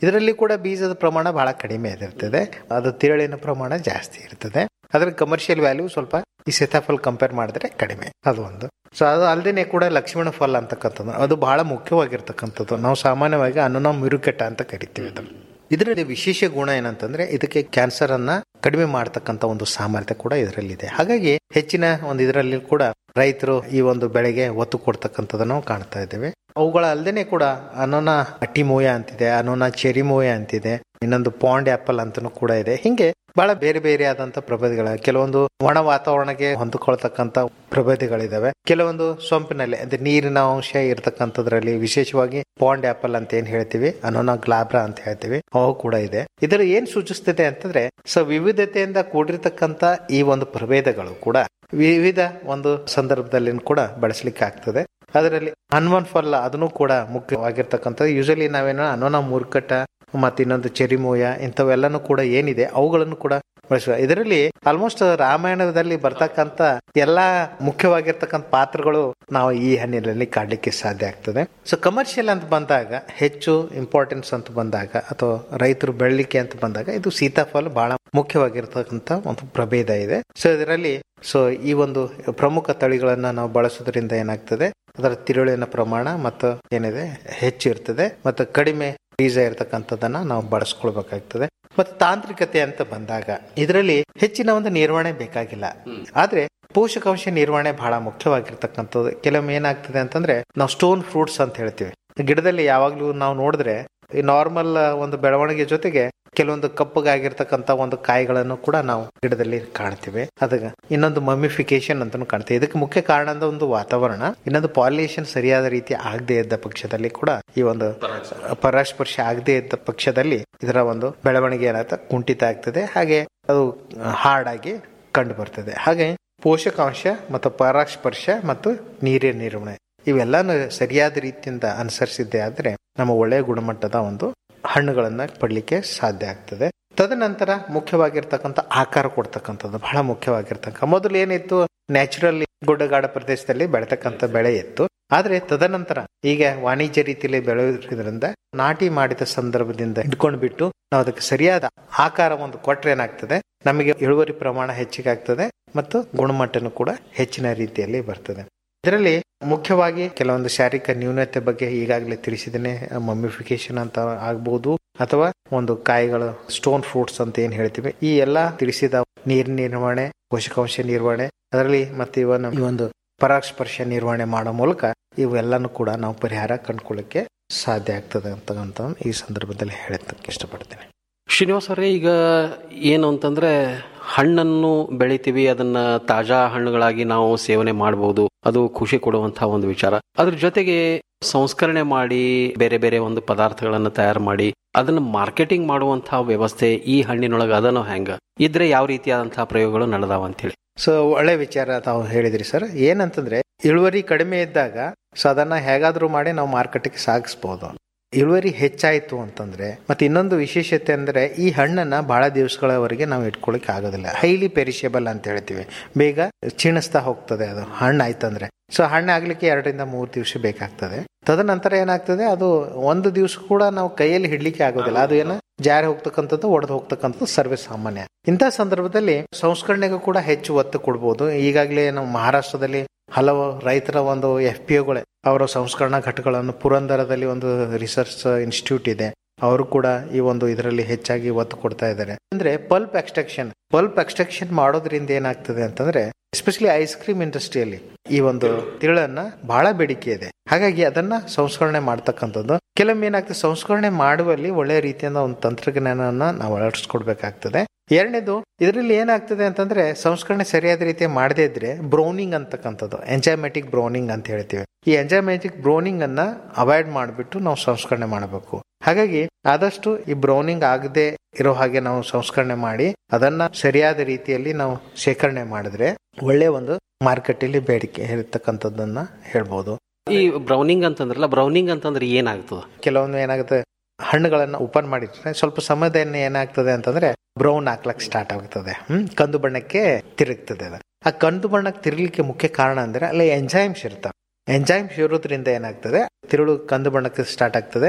ಇದರಲ್ಲಿ ಕೂಡ ಬೀಜದ ಪ್ರಮಾಣ ಬಹಳ ಕಡಿಮೆ ಇರ್ತದೆ ಅದು ತಿರಳಿನ ಪ್ರಮಾಣ ಜಾಸ್ತಿ ಇರ್ತದೆ ಅದರ ಕಮರ್ಷಿಯಲ್ ವ್ಯಾಲ್ಯೂ ಸ್ವಲ್ಪ ಈ ಸೀತಾಫಲ ಕಂಪೇರ್ ಮಾಡಿದ್ರೆ ಕಡಿಮೆ ಅದು ಒಂದು ಸೊ ಅದು ಅಲ್ಲದೆ ಕೂಡ ಲಕ್ಷ್ಮಣ ಫಲ ಅಂತಕ್ಕಂಥದ್ದು ಅದು ಬಹಳ ಮುಖ್ಯವಾಗಿರ್ತಕ್ಕಂಥದ್ದು ನಾವು ಸಾಮಾನ್ಯವಾಗಿ ಅನುನ ಮಿರುಕೆಟ ಅಂತ ಕರಿತೀವಿ ಅದನ್ನು ಇದರಲ್ಲಿ ವಿಶೇಷ ಗುಣ ಏನಂತಂದ್ರೆ ಇದಕ್ಕೆ ಕ್ಯಾನ್ಸರ್ ಅನ್ನ ಕಡಿಮೆ ಮಾಡತಕ್ಕಂತ ಒಂದು ಸಾಮರ್ಥ್ಯ ಕೂಡ ಇದರಲ್ಲಿದೆ ಹಾಗಾಗಿ ಹೆಚ್ಚಿನ ಒಂದು ಇದರಲ್ಲಿ ಕೂಡ ರೈತರು ಈ ಒಂದು ಬೆಳೆಗೆ ಒತ್ತು ಕೊಡ್ತಕ್ಕಂಥದ್ದನ್ನು ನಾವು ಕಾಣ್ತಾ ಇದ್ದೇವೆ ಅವುಗಳ ಅಲ್ಲದೆ ಕೂಡ ಅನೋನ ಅಟಿಮೋಯ ಅಂತಿದೆ ಅನೋನ ಚೆರಿಮೋಯ ಅಂತಿದೆ ಇನ್ನೊಂದು ಪಾಂಡ್ ಆಪಲ್ ಅಂತನೂ ಕೂಡ ಇದೆ ಹಿಂಗೆ ಬಹಳ ಬೇರೆ ಬೇರೆ ಆದಂತ ಪ್ರಭೇದಗಳ ಕೆಲವೊಂದು ಒಣ ವಾತಾವರಣಕ್ಕೆ ಹೊಂದಿಕೊಳ್ತಕ್ಕಂತ ಪ್ರಭೇದಗಳಿದಾವೆ ಕೆಲವೊಂದು ಸೊಂಪಿನಲ್ಲಿ ಅಂದ್ರೆ ನೀರಿನ ಅಂಶ ಇರತಕ್ಕಂಥದ್ರಲ್ಲಿ ವಿಶೇಷವಾಗಿ ಪಾಂಡ್ ಆಪಲ್ ಅಂತ ಏನ್ ಹೇಳ್ತೀವಿ ಅನೋನ ಗ್ಲಾಬ್ರಾ ಅಂತ ಹೇಳ್ತೀವಿ ಅವು ಕೂಡ ಇದೆ ಇದರ ಏನ್ ಸೂಚಿಸ್ತಿದೆ ಅಂತಂದ್ರೆ ಸೊ ವಿವಿಧತೆಯಿಂದ ಕೂಡಿರ್ತಕ್ಕಂತ ಈ ಒಂದು ಪ್ರಭೇದಗಳು ಕೂಡ ವಿವಿಧ ಒಂದು ಸಂದರ್ಭದಲ್ಲಿ ಕೂಡ ಬಳಸಲಿಕ್ಕೆ ಆಗ್ತದೆ ಅದರಲ್ಲಿ ಹನುಮನ್ ಫಲ ಅದನ್ನು ಕೂಡ ಮುಖ್ಯವಾಗಿರ್ತಕ್ಕಂಥದ್ದು ಯೂಶಲಿ ನಾವೇನೋ ಅನೋನ ಮೂರ್ಕಟ ಮತ್ತೆ ಇನ್ನೊಂದು ಚೆರಿಮೋಯ ಇಂಥವೆಲ್ಲನೂ ಕೂಡ ಏನಿದೆ ಅವುಗಳನ್ನು ಕೂಡ ಬಳಸುವ ಇದರಲ್ಲಿ ಆಲ್ಮೋಸ್ಟ್ ರಾಮಾಯಣದಲ್ಲಿ ಬರ್ತಕ್ಕಂತ ಎಲ್ಲಾ ಮುಖ್ಯವಾಗಿರ್ತಕ್ಕಂಥ ಪಾತ್ರಗಳು ನಾವು ಈ ಹಣ್ಣಿನಲ್ಲಿ ಕಾಡ್ಲಿಕ್ಕೆ ಸಾಧ್ಯ ಆಗ್ತದೆ ಸೊ ಕಮರ್ಷಿಯಲ್ ಅಂತ ಬಂದಾಗ ಹೆಚ್ಚು ಇಂಪಾರ್ಟೆನ್ಸ್ ಅಂತ ಬಂದಾಗ ಅಥವಾ ರೈತರು ಬೆಳಲಿಕ್ಕೆ ಅಂತ ಬಂದಾಗ ಇದು ಸೀತಾಫಲ ಬಹಳ ಮುಖ್ಯವಾಗಿರ್ತಕ್ಕಂಥ ಒಂದು ಪ್ರಭೇದ ಇದೆ ಸೊ ಇದರಲ್ಲಿ ಸೊ ಈ ಒಂದು ಪ್ರಮುಖ ತಳಿಗಳನ್ನ ನಾವು ಬಳಸೋದ್ರಿಂದ ಏನಾಗ್ತದೆ ಅದರ ತಿರುಳಿನ ಪ್ರಮಾಣ ಮತ್ತು ಏನಿದೆ ಹೆಚ್ಚು ಇರ್ತದೆ ಮತ್ತು ಕಡಿಮೆ ಬೀಜ ಇರತಕ್ಕಂಥದ್ದನ್ನ ನಾವು ಬಳಸ್ಕೊಳ್ಬೇಕಾಗ್ತದೆ ಮತ್ತೆ ತಾಂತ್ರಿಕತೆ ಅಂತ ಬಂದಾಗ ಇದರಲ್ಲಿ ಹೆಚ್ಚಿನ ಒಂದು ನಿರ್ವಹಣೆ ಬೇಕಾಗಿಲ್ಲ ಆದ್ರೆ ಪೋಷಕಾಂಶ ನಿರ್ವಹಣೆ ಬಹಳ ಮುಖ್ಯವಾಗಿರ್ತಕ್ಕಂಥದ್ದು ಕೆಲವೊಮ್ಮೆ ಏನಾಗ್ತದೆ ಅಂತಂದ್ರೆ ನಾವು ಸ್ಟೋನ್ ಫ್ರೂಟ್ಸ್ ಅಂತ ಹೇಳ್ತೀವಿ ಗಿಡದಲ್ಲಿ ಯಾವಾಗ್ಲೂ ನಾವು ನೋಡಿದ್ರೆ ಈ ನಾರ್ಮಲ್ ಒಂದು ಬೆಳವಣಿಗೆ ಜೊತೆಗೆ ಕೆಲವೊಂದು ಕಪ್ಪಗಾಗಿರ್ತಕ್ಕಂಥ ಒಂದು ಕಾಯಿಗಳನ್ನು ಕೂಡ ನಾವು ಗಿಡದಲ್ಲಿ ಕಾಣ್ತೀವಿ ಅದಕ್ಕೆ ಇನ್ನೊಂದು ಮಮಿಫಿಕೇಶನ್ ಅಂತಾನು ಕಾಣ್ತೀವಿ ಇದಕ್ಕೆ ಮುಖ್ಯ ಕಾರಣ ಅಂದ್ರೆ ಒಂದು ವಾತಾವರಣ ಇನ್ನೊಂದು ಪಾಲಿನೇಷನ್ ಸರಿಯಾದ ರೀತಿ ಆಗದೆ ಇದ್ದ ಪಕ್ಷದಲ್ಲಿ ಕೂಡ ಈ ಒಂದು ಪರಾಸ್ಪರ್ಶ ಆಗದೆ ಇದ್ದ ಪಕ್ಷದಲ್ಲಿ ಇದರ ಒಂದು ಬೆಳವಣಿಗೆ ಏನಾಗ್ತದೆ ಕುಂಠಿತ ಆಗ್ತದೆ ಹಾಗೆ ಅದು ಹಾರ್ಡಾಗಿ ಕಂಡು ಬರ್ತದೆ ಹಾಗೆ ಪೋಷಕಾಂಶ ಮತ್ತು ಪರಾಸ್ಪರ್ಶ ಮತ್ತು ನೀರಿನ ನಿರ್ವಹಣೆ ಇವೆಲ್ಲಾನು ಸರಿಯಾದ ರೀತಿಯಿಂದ ಅನುಸರಿಸಿದ್ದೆ ಆದ್ರೆ ನಮ್ಮ ಒಳ್ಳೆಯ ಗುಣಮಟ್ಟದ ಒಂದು ಹಣ್ಣುಗಳನ್ನ ಪಡ್ಲಿಕ್ಕೆ ಸಾಧ್ಯ ಆಗ್ತದೆ ತದನಂತರ ಮುಖ್ಯವಾಗಿರ್ತಕ್ಕಂಥ ಆಕಾರ ಕೊಡ್ತಕ್ಕಂಥದ್ದು ಬಹಳ ಮುಖ್ಯವಾಗಿರ್ತಕ್ಕ ಮೊದಲು ಏನಿತ್ತು ನ್ಯಾಚುರಲ್ ಗುಡ್ಡಗಾಡ ಪ್ರದೇಶದಲ್ಲಿ ಬೆಳೆತಕ್ಕಂಥ ಬೆಳೆ ಇತ್ತು ಆದ್ರೆ ತದನಂತರ ಈಗ ವಾಣಿಜ್ಯ ರೀತಿಯಲ್ಲಿ ಬೆಳೆಯೋದ್ರಿಂದ ನಾಟಿ ಮಾಡಿದ ಸಂದರ್ಭದಿಂದ ಹಿಡ್ಕೊಂಡು ಬಿಟ್ಟು ನಾವು ಅದಕ್ಕೆ ಸರಿಯಾದ ಆಕಾರ ಒಂದು ಕೊಟ್ರೆ ಏನಾಗ್ತದೆ ನಮಗೆ ಇಳುವರಿ ಪ್ರಮಾಣ ಹೆಚ್ಚಿಗೆ ಆಗ್ತದೆ ಮತ್ತು ಗುಣಮಟ್ಟನೂ ಕೂಡ ಹೆಚ್ಚಿನ ರೀತಿಯಲ್ಲಿ ಬರ್ತದೆ ಇದರಲ್ಲಿ ಮುಖ್ಯವಾಗಿ ಕೆಲವೊಂದು ಶಾರೀರಿಕ ನ್ಯೂನತೆ ಬಗ್ಗೆ ಈಗಾಗಲೇ ತಿಳಿಸಿದ್ದೇನೆ ಮಮ್ಮಿಫಿಕೇಶನ್ ಅಂತ ಆಗ್ಬಹುದು ಅಥವಾ ಒಂದು ಕಾಯಿಗಳು ಸ್ಟೋನ್ ಫ್ರೂಟ್ಸ್ ಅಂತ ಏನ್ ಹೇಳ್ತೀವಿ ಈ ಎಲ್ಲಾ ತಿಳಿಸಿದ ನೀರಿನ ನಿರ್ವಹಣೆ ಪೋಷಕಾಂಶ ನಿರ್ವಹಣೆ ಅದರಲ್ಲಿ ಮತ್ತೆ ಇವನ್ ಈ ಒಂದು ಪರಾಗಸ್ಪರ್ಶ ನಿರ್ವಹಣೆ ಮಾಡೋ ಮೂಲಕ ಇವೆಲ್ಲನೂ ಕೂಡ ನಾವು ಪರಿಹಾರ ಕಂಡುಕೊಳ್ಳಕ್ಕೆ ಸಾಧ್ಯ ಆಗ್ತದೆ ಅಂತಕ್ಕಂಥ ಈ ಸಂದರ್ಭದಲ್ಲಿ ಹೇಳಕ್ಕೆ ಇಷ್ಟಪಡ್ತೇನೆ ಶ್ರೀನಿವಾಸ್ ಅವರೇ ಈಗ ಏನು ಅಂತಂದ್ರೆ ಹಣ್ಣನ್ನು ಬೆಳಿತೀವಿ ಅದನ್ನ ತಾಜಾ ಹಣ್ಣುಗಳಾಗಿ ನಾವು ಸೇವನೆ ಮಾಡಬಹುದು ಅದು ಖುಷಿ ಕೊಡುವಂತಹ ಒಂದು ವಿಚಾರ ಅದ್ರ ಜೊತೆಗೆ ಸಂಸ್ಕರಣೆ ಮಾಡಿ ಬೇರೆ ಬೇರೆ ಒಂದು ಪದಾರ್ಥಗಳನ್ನು ತಯಾರು ಮಾಡಿ ಅದನ್ನ ಮಾರ್ಕೆಟಿಂಗ್ ಮಾಡುವಂತಹ ವ್ಯವಸ್ಥೆ ಈ ಹಣ್ಣಿನೊಳಗೆ ಅದನ್ನು ಹೆಂಗ ಇದ್ರೆ ಯಾವ ರೀತಿಯಾದಂತಹ ಪ್ರಯೋಗಗಳು ನಡೆದಾವ ಅಂತೇಳಿ ಸೊ ಒಳ್ಳೆ ವಿಚಾರ ತಾವು ಹೇಳಿದ್ರಿ ಸರ್ ಏನಂತಂದ್ರೆ ಇಳುವರಿ ಕಡಿಮೆ ಇದ್ದಾಗ ಸೊ ಅದನ್ನ ಹೇಗಾದ್ರೂ ಮಾಡಿ ನಾವು ಮಾರ್ಕೆಟ್ಗೆ ಸಾಗಿಸ್ಬೋದು ಇಳುವರಿ ಹೆಚ್ಚಾಯ್ತು ಅಂತಂದ್ರೆ ಮತ್ತೆ ಇನ್ನೊಂದು ವಿಶೇಷತೆ ಅಂದ್ರೆ ಈ ಹಣ್ಣನ್ನ ಬಹಳ ದಿವಸಗಳವರೆಗೆ ನಾವು ಇಟ್ಕೊಳಕ್ ಆಗೋದಿಲ್ಲ ಹೈಲಿ ಪೆರಿಷೇಬಲ್ ಅಂತ ಹೇಳ್ತೀವಿ ಬೇಗ ಕ್ಷೀಣಿಸ್ತಾ ಹೋಗ್ತದೆ ಅದು ಹಣ್ಣು ಆಯ್ತಂದ್ರೆ ಸೊ ಹಣ್ಣು ಆಗ್ಲಿಕ್ಕೆ ಎರಡರಿಂದ ಮೂರು ದಿವಸ ಬೇಕಾಗ್ತದೆ ತದನಂತರ ಏನಾಗ್ತದೆ ಅದು ಒಂದು ದಿವಸ ಕೂಡ ನಾವು ಕೈಯಲ್ಲಿ ಹಿಡ್ಲಿಕ್ಕೆ ಆಗೋದಿಲ್ಲ ಅದು ಏನೋ ಜಾರಿ ಹೋಗ್ತಕ್ಕಂಥದ್ದು ಒಡೆದು ಹೋಗ್ತಕ್ಕಂಥದ್ದು ಸರ್ವೇ ಸಾಮಾನ್ಯ ಇಂಥ ಸಂದರ್ಭದಲ್ಲಿ ಸಂಸ್ಕರಣೆಗೂ ಕೂಡ ಹೆಚ್ಚು ಒತ್ತು ಕೊಡ್ಬೋದು ಈಗಾಗಲೇ ನಾವು ಮಹಾರಾಷ್ಟ್ರದಲ್ಲಿ ಹಲವು ರೈತರ ಒಂದು ಎಫ್ ಪಿ ಒಗಳೇ ಅವರ ಸಂಸ್ಕರಣಾ ಘಟಕಗಳನ್ನು ಪುರಂದರದಲ್ಲಿ ಒಂದು ರಿಸರ್ಚ್ ಇನ್ಸ್ಟಿಟ್ಯೂಟ್ ಇದೆ ಅವರು ಕೂಡ ಈ ಒಂದು ಇದರಲ್ಲಿ ಹೆಚ್ಚಾಗಿ ಒತ್ತು ಕೊಡ್ತಾ ಇದ್ದಾರೆ ಅಂದ್ರೆ ಪಲ್ಪ್ ಎಕ್ಸ್ಟ್ರಾಕ್ಷನ್ ಪಲ್ಪ್ ಎಕ್ಸ್ಟ್ರಾಕ್ಷನ್ ಮಾಡೋದ್ರಿಂದ ಏನಾಗ್ತದೆ ಅಂತಂದ್ರೆ ಎಸ್ಪೆಷಲಿ ಐಸ್ ಕ್ರೀಮ್ ಇಂಡಸ್ಟ್ರಿಯಲ್ಲಿ ಈ ಒಂದು ತಿಳನ್ನ ಬಹಳ ಬೇಡಿಕೆ ಇದೆ ಹಾಗಾಗಿ ಅದನ್ನ ಸಂಸ್ಕರಣೆ ಮಾಡ್ತಕ್ಕಂಥದ್ದು ಕೆಲವೊಮ್ಮೆ ಏನಾಗ್ತದೆ ಸಂಸ್ಕರಣೆ ಮಾಡುವಲ್ಲಿ ಒಳ್ಳೆಯ ರೀತಿಯಿಂದ ಒಂದು ತಂತ್ರಜ್ಞಾನವನ್ನ ನಾವು ಅಳವಡಿಸ್ಕೊಡ್ಬೇಕಾಗ್ತದೆ ಎರಡನೇದು ಇದರಲ್ಲಿ ಏನಾಗ್ತದೆ ಅಂತಂದ್ರೆ ಸಂಸ್ಕರಣೆ ಸರಿಯಾದ ರೀತಿ ಮಾಡದೇ ಇದ್ರೆ ಬ್ರೌನಿಂಗ್ ಅಂತಕ್ಕಂಥದ್ದು ಎಂಜೈಮೆಟಿಕ್ ಬ್ರೌನಿಂಗ್ ಅಂತ ಹೇಳ್ತೀವಿ ಈ ಎಂಜೈಮೆಟಿಕ್ ಬ್ರೌನಿಂಗ್ ಅನ್ನ ಅವಾಯ್ಡ್ ಮಾಡಿಬಿಟ್ಟು ನಾವು ಸಂಸ್ಕರಣೆ ಮಾಡಬೇಕು ಹಾಗಾಗಿ ಆದಷ್ಟು ಈ ಬ್ರೌನಿಂಗ್ ಆಗದೆ ಇರೋ ಹಾಗೆ ನಾವು ಸಂಸ್ಕರಣೆ ಮಾಡಿ ಅದನ್ನ ಸರಿಯಾದ ರೀತಿಯಲ್ಲಿ ನಾವು ಶೇಖರಣೆ ಮಾಡಿದ್ರೆ ಒಳ್ಳೆ ಒಂದು ಮಾರ್ಕೆಟ್ ಅಲ್ಲಿ ಬೇಡಿಕೆ ಇರತಕ್ಕಂಥದ್ದನ್ನ ಹೇಳ್ಬೋದು ಈ ಬ್ರೌನಿಂಗ್ ಅಂತಂದ್ರಲ್ಲ ಬ್ರೌನಿಂಗ್ ಅಂತಂದ್ರೆ ಏನಾಗ್ತದ ಕೆಲವೊಂದು ಏನಾಗುತ್ತೆ ಹಣ್ಣುಗಳನ್ನ ಓಪನ್ ಮಾಡಿಟ್ರೆ ಸ್ವಲ್ಪ ಸಮಯದಲ್ಲಿ ಏನಾಗ್ತದೆ ಅಂತಂದ್ರೆ ಬ್ರೌನ್ ಹಾಕ್ಲಕ್ ಸ್ಟಾರ್ಟ್ ಆಗ್ತದೆ ಹ್ಮ್ ಕಂದು ಬಣ್ಣಕ್ಕೆ ತಿರುಗ್ತದೆ ಅದು ಆ ಕಂದು ಬಣ್ಣಕ್ಕೆ ತಿರುಗಲಿಕ್ಕೆ ಮುಖ್ಯ ಕಾರಣ ಅಂದ್ರೆ ಅಲ್ಲಿ ಎಂಜೈಮ್ಸ್ ಇರ್ತವೆ ಎಂಜೈಮ್ಸ್ ಇರೋದ್ರಿಂದ ಏನಾಗ್ತದೆ ತಿರುಳು ಕಂದು ಬಣ್ಣಕ್ಕೆ ಸ್ಟಾರ್ಟ್ ಆಗ್ತದೆ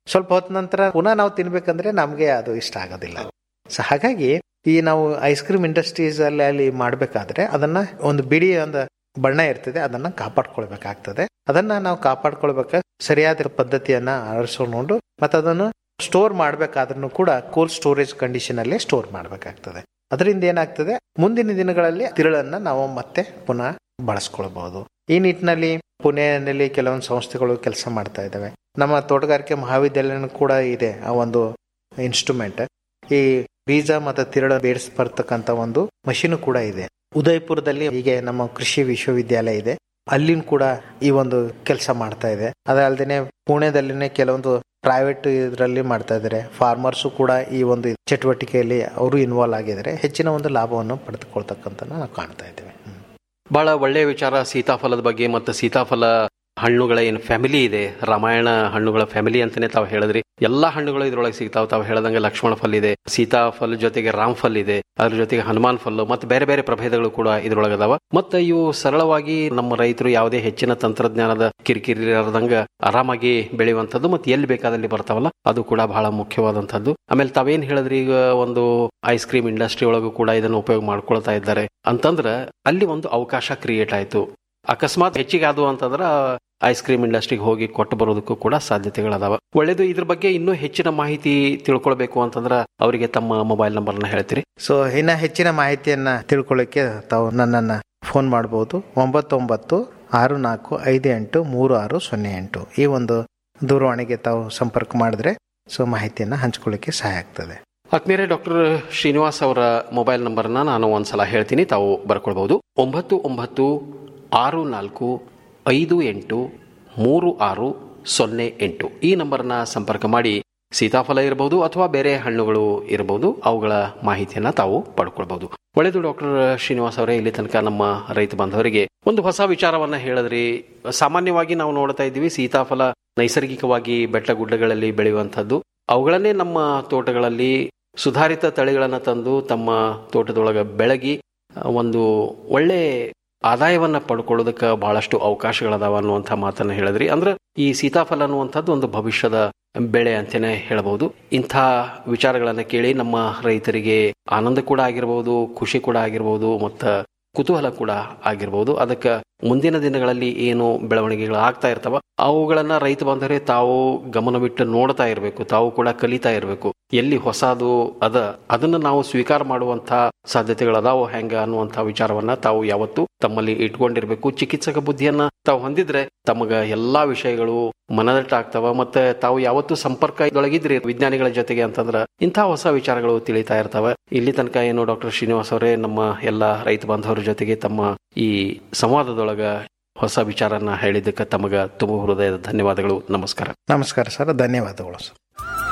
ಸ್ವಲ್ಪ ಹೊತ್ತ ನಂತರ ಪುನಃ ನಾವು ತಿನ್ಬೇಕಂದ್ರೆ ನಮಗೆ ಅದು ಇಷ್ಟ ಆಗೋದಿಲ್ಲ ಸೊ ಹಾಗಾಗಿ ಈ ನಾವು ಐಸ್ ಕ್ರೀಮ್ ಇಂಡಸ್ಟ್ರೀಸ್ ಅಲ್ಲಿ ಅಲ್ಲಿ ಮಾಡಬೇಕಾದ್ರೆ ಅದನ್ನ ಒಂದು ಬಿಡಿ ಒಂದು ಬಣ್ಣ ಇರ್ತದೆ ಅದನ್ನ ಕಾಪಾಡ್ಕೊಳ್ಬೇಕಾಗ್ತದೆ ಅದನ್ನ ನಾವು ಕಾಪಾಡ್ಕೊಳ್ಬೇಕ ಸರಿಯಾದ ಪದ್ಧತಿಯನ್ನ ಅಳವಡಿಸ್ಕೊಂಡು ಮತ್ತೆ ಅದನ್ನು ಸ್ಟೋರ್ ಮಾಡ್ಬೇಕಾದ್ರೂ ಕೂಡ ಕೋಲ್ಡ್ ಸ್ಟೋರೇಜ್ ಕಂಡೀಷನ್ ಅಲ್ಲೇ ಸ್ಟೋರ್ ಮಾಡ್ಬೇಕಾಗ್ತದೆ ಅದರಿಂದ ಏನಾಗ್ತದೆ ಮುಂದಿನ ದಿನಗಳಲ್ಲಿ ತಿರುಳನ್ನ ನಾವು ಮತ್ತೆ ಪುನಃ ಬಳಸ್ಕೊಳ್ಬಹುದು ಈ ನಿಟ್ಟಿನಲ್ಲಿ ಪುಣೆಯಲ್ಲಿ ಕೆಲವೊಂದು ಸಂಸ್ಥೆಗಳು ಕೆಲಸ ಮಾಡ್ತಾ ಇದ್ದಾವೆ ನಮ್ಮ ತೋಟಗಾರಿಕೆ ಮಹಾವಿದ್ಯಾಲಯ ಕೂಡ ಇದೆ ಆ ಒಂದು ಇನ್ಸ್ಟ್ರೂಮೆಂಟ್ ಈ ಬೀಜ ಮತ್ತು ತಿರುಳ ಬೇಡಿಸ್ಬರ್ತಕ್ಕಂಥ ಒಂದು ಮಷೀನ್ ಕೂಡ ಇದೆ ಉದಯಪುರದಲ್ಲಿ ಹೀಗೆ ನಮ್ಮ ಕೃಷಿ ವಿಶ್ವವಿದ್ಯಾಲಯ ಇದೆ ಅಲ್ಲಿನ ಕೂಡ ಈ ಒಂದು ಕೆಲಸ ಮಾಡ್ತಾ ಇದೆ ಅದಲ್ಲದೆ ಪುಣೆದಲ್ಲಿನೇ ಕೆಲವೊಂದು ಪ್ರೈವೇಟ್ ಇದರಲ್ಲಿ ಮಾಡ್ತಾ ಇದ್ದಾರೆ ಫಾರ್ಮರ್ಸು ಕೂಡ ಈ ಒಂದು ಚಟುವಟಿಕೆಯಲ್ಲಿ ಅವರು ಇನ್ವಾಲ್ವ್ ಆಗಿದ್ದಾರೆ ಹೆಚ್ಚಿನ ಒಂದು ಲಾಭವನ್ನು ಪಡೆದುಕೊಳ್ತಕ್ಕಂಥ ನಾವು ಕಾಣ್ತಾ ಇದ್ದೇವೆ ಬಹಳ ಒಳ್ಳೆಯ ವಿಚಾರ ಸೀತಾಫಲದ ಬಗ್ಗೆ ಮತ್ತು ಸೀತಾಫಲ ಹಣ್ಣುಗಳ ಏನು ಫ್ಯಾಮಿಲಿ ಇದೆ ರಾಮಾಯಣ ಹಣ್ಣುಗಳ ಫ್ಯಾಮಿಲಿ ಅಂತಾನೆ ತಾವು ಹೇಳಿದ್ರಿ ಎಲ್ಲಾ ಹಣ್ಣುಗಳು ಇದ್ರೊಳಗೆ ಸಿಗ್ತಾವ ತಾವು ಹೇಳದಂಗೆ ಲಕ್ಷ್ಮಣ ಫಲ್ ಇದೆ ಸೀತಾಫಲ್ ಜೊತೆಗೆ ರಾಮ್ ಫಲ್ ಇದೆ ಅದ್ರ ಜೊತೆಗೆ ಹನುಮಾನ್ ಫಲ್ ಮತ್ತೆ ಬೇರೆ ಬೇರೆ ಪ್ರಭೇದಗಳು ಕೂಡ ಇದ್ರೊಳಗೆ ಅದಾವ ಮತ್ತೆ ಇವು ಸರಳವಾಗಿ ನಮ್ಮ ರೈತರು ಯಾವುದೇ ಹೆಚ್ಚಿನ ತಂತ್ರಜ್ಞಾನದ ಕಿರಿಕಿರಿ ಇರದಂಗ ಆರಾಮಾಗಿ ಬೆಳೆಯುವಂಥದ್ದು ಮತ್ತೆ ಎಲ್ಲಿ ಬೇಕಾದಲ್ಲಿ ಬರ್ತಾವಲ್ಲ ಅದು ಕೂಡ ಬಹಳ ಮುಖ್ಯವಾದಂಥದ್ದು ಆಮೇಲೆ ತಾವೇನ್ ಹೇಳಿದ್ರಿ ಈಗ ಒಂದು ಐಸ್ ಕ್ರೀಮ್ ಇಂಡಸ್ಟ್ರಿ ಒಳಗೂ ಕೂಡ ಇದನ್ನು ಉಪಯೋಗ ಮಾಡ್ಕೊಳ್ತಾ ಇದ್ದಾರೆ ಅಂತಂದ್ರ ಅಲ್ಲಿ ಒಂದು ಅವಕಾಶ ಕ್ರಿಯೇಟ್ ಆಯ್ತು ಅಕಸ್ಮಾತ್ ಹೆಚ್ಚಿಗೆ ಆದವು ಅಂತಂದ್ರ ಐಸ್ ಕ್ರೀಮ್ ಇಂಡಸ್ಟ್ರಿಗೆ ಹೋಗಿ ಕೊಟ್ಟು ಬರೋದಕ್ಕೂ ಕೂಡ ಸಾಧ್ಯತೆಗಳದಾವ ಒಳ್ಳೇದು ಇದ್ರ ಬಗ್ಗೆ ಇನ್ನೂ ಹೆಚ್ಚಿನ ಮಾಹಿತಿ ತಿಳ್ಕೊಳ್ಬೇಕು ಅಂತಂದ್ರ ಅವರಿಗೆ ತಮ್ಮ ಮೊಬೈಲ್ ನಂಬರ್ನ ಹೇಳ್ತೀರಿ ಸೊ ಇನ್ನ ಹೆಚ್ಚಿನ ಮಾಹಿತಿಯನ್ನ ತಿಳ್ಕೊಳ್ಳಿಕ್ಕೆ ತಾವು ನನ್ನನ್ನ ಫೋನ್ ಮಾಡಬಹುದು ಒಂಬತ್ತೊಂಬತ್ತು ಆರು ನಾಲ್ಕು ಐದು ಎಂಟು ಮೂರು ಆರು ಸೊನ್ನೆ ಎಂಟು ಈ ಒಂದು ದೂರವಾಣಿಗೆ ತಾವು ಸಂಪರ್ಕ ಮಾಡಿದ್ರೆ ಸೊ ಮಾಹಿತಿಯನ್ನ ಹಂಚ್ಕೊಳ್ಳಿಕ್ಕೆ ಸಹಾಯ ಆಗ್ತದೆ ಆತ್ಮೀಯರೇ ಡಾಕ್ಟರ್ ಶ್ರೀನಿವಾಸ್ ಅವರ ಮೊಬೈಲ್ ನಂಬರ್ನ ನಾನು ಒಂದ್ಸಲ ಹೇಳ್ತೀನಿ ತಾವು ಬರ್ಕೊಳ್ಬಹುದು ಒಂಬತ್ತು ಒಂಬತ್ತು ಆರು ನಾಲ್ಕು ಐದು ಎಂಟು ಮೂರು ಆರು ಸೊನ್ನೆ ಎಂಟು ಈ ನಂಬರ್ನ ಸಂಪರ್ಕ ಮಾಡಿ ಸೀತಾಫಲ ಇರಬಹುದು ಅಥವಾ ಬೇರೆ ಹಣ್ಣುಗಳು ಇರಬಹುದು ಅವುಗಳ ಮಾಹಿತಿಯನ್ನ ತಾವು ಪಡ್ಕೊಳ್ಬಹುದು ಒಳ್ಳೆಯದು ಡಾಕ್ಟರ್ ಶ್ರೀನಿವಾಸ್ ಅವರೇ ಇಲ್ಲಿ ತನಕ ನಮ್ಮ ರೈತ ಬಾಂಧವರಿಗೆ ಒಂದು ಹೊಸ ವಿಚಾರವನ್ನ ಹೇಳಿದ್ರಿ ಸಾಮಾನ್ಯವಾಗಿ ನಾವು ನೋಡ್ತಾ ಇದ್ದೀವಿ ಸೀತಾಫಲ ನೈಸರ್ಗಿಕವಾಗಿ ಬೆಟ್ಟ ಗುಡ್ಡಗಳಲ್ಲಿ ಬೆಳೆಯುವಂಥದ್ದು ಅವುಗಳನ್ನೇ ನಮ್ಮ ತೋಟಗಳಲ್ಲಿ ಸುಧಾರಿತ ತಳಿಗಳನ್ನು ತಂದು ತಮ್ಮ ತೋಟದೊಳಗೆ ಬೆಳಗಿ ಒಂದು ಒಳ್ಳೆ ಆದಾಯವನ್ನ ಪಡ್ಕೊಳ್ಳೋದಕ್ಕೆ ಬಹಳಷ್ಟು ಅವಕಾಶಗಳದಾವ ಅನ್ನುವಂಥ ಮಾತನ್ನ ಹೇಳಿದ್ರಿ ಅಂದ್ರೆ ಈ ಸೀತಾಫಲ ಅನ್ನುವಂಥದ್ದು ಒಂದು ಭವಿಷ್ಯದ ಬೆಳೆ ಅಂತಾನೆ ಹೇಳಬಹುದು ಇಂಥ ವಿಚಾರಗಳನ್ನ ಕೇಳಿ ನಮ್ಮ ರೈತರಿಗೆ ಆನಂದ ಕೂಡ ಆಗಿರಬಹುದು ಖುಷಿ ಕೂಡ ಆಗಿರಬಹುದು ಮತ್ತು ಕುತೂಹಲ ಕೂಡ ಆಗಿರಬಹುದು ಅದಕ್ಕೆ ಮುಂದಿನ ದಿನಗಳಲ್ಲಿ ಏನು ಬೆಳವಣಿಗೆಗಳು ಆಗ್ತಾ ಇರ್ತಾವ ಅವುಗಳನ್ನ ರೈತ ಬಾಂಧವರೇ ತಾವು ಗಮನವಿಟ್ಟು ನೋಡ್ತಾ ಇರಬೇಕು ತಾವು ಕೂಡ ಕಲಿತಾ ಇರಬೇಕು ಎಲ್ಲಿ ಹೊಸದು ಅದ ಅದನ್ನ ನಾವು ಸ್ವೀಕಾರ ಮಾಡುವಂತ ಸಾಧ್ಯತೆಗಳದಾವು ಹೆಂಗ ಅನ್ನುವಂತ ವಿಚಾರವನ್ನ ತಾವು ಯಾವತ್ತು ತಮ್ಮಲ್ಲಿ ಇಟ್ಕೊಂಡಿರ್ಬೇಕು ಚಿಕಿತ್ಸಕ ಬುದ್ಧಿಯನ್ನ ತಾವು ಹೊಂದಿದ್ರೆ ತಮಗ ಎಲ್ಲಾ ವಿಷಯಗಳು ಮನದಟ್ಟಾಗ್ತಾವ ಮತ್ತೆ ತಾವು ಯಾವತ್ತು ಸಂಪರ್ಕ ಇದೊಳಗಿದ್ರಿ ವಿಜ್ಞಾನಿಗಳ ಜೊತೆಗೆ ಅಂತಂದ್ರ ಇಂಥ ಹೊಸ ವಿಚಾರಗಳು ತಿಳಿತಾ ಇರ್ತಾವ ಇಲ್ಲಿ ತನಕ ಏನು ಡಾಕ್ಟರ್ ಶ್ರೀನಿವಾಸ್ ಅವರೇ ನಮ್ಮ ಎಲ್ಲ ರೈತ ಬಾಂಧವರ ಜೊತೆಗೆ ತಮ್ಮ ಈ ಸಂವಾದದೊಳಗ ಹೊಸ ವಿಚಾರನ ಹೇಳಿದ್ದಕ್ಕೆ ತಮಗ ತುಂಬ ಹೃದಯದ ಧನ್ಯವಾದಗಳು ನಮಸ್ಕಾರ ನಮಸ್ಕಾರ ಸರ್ ಧನ್ಯವಾದಗಳು ಸರ್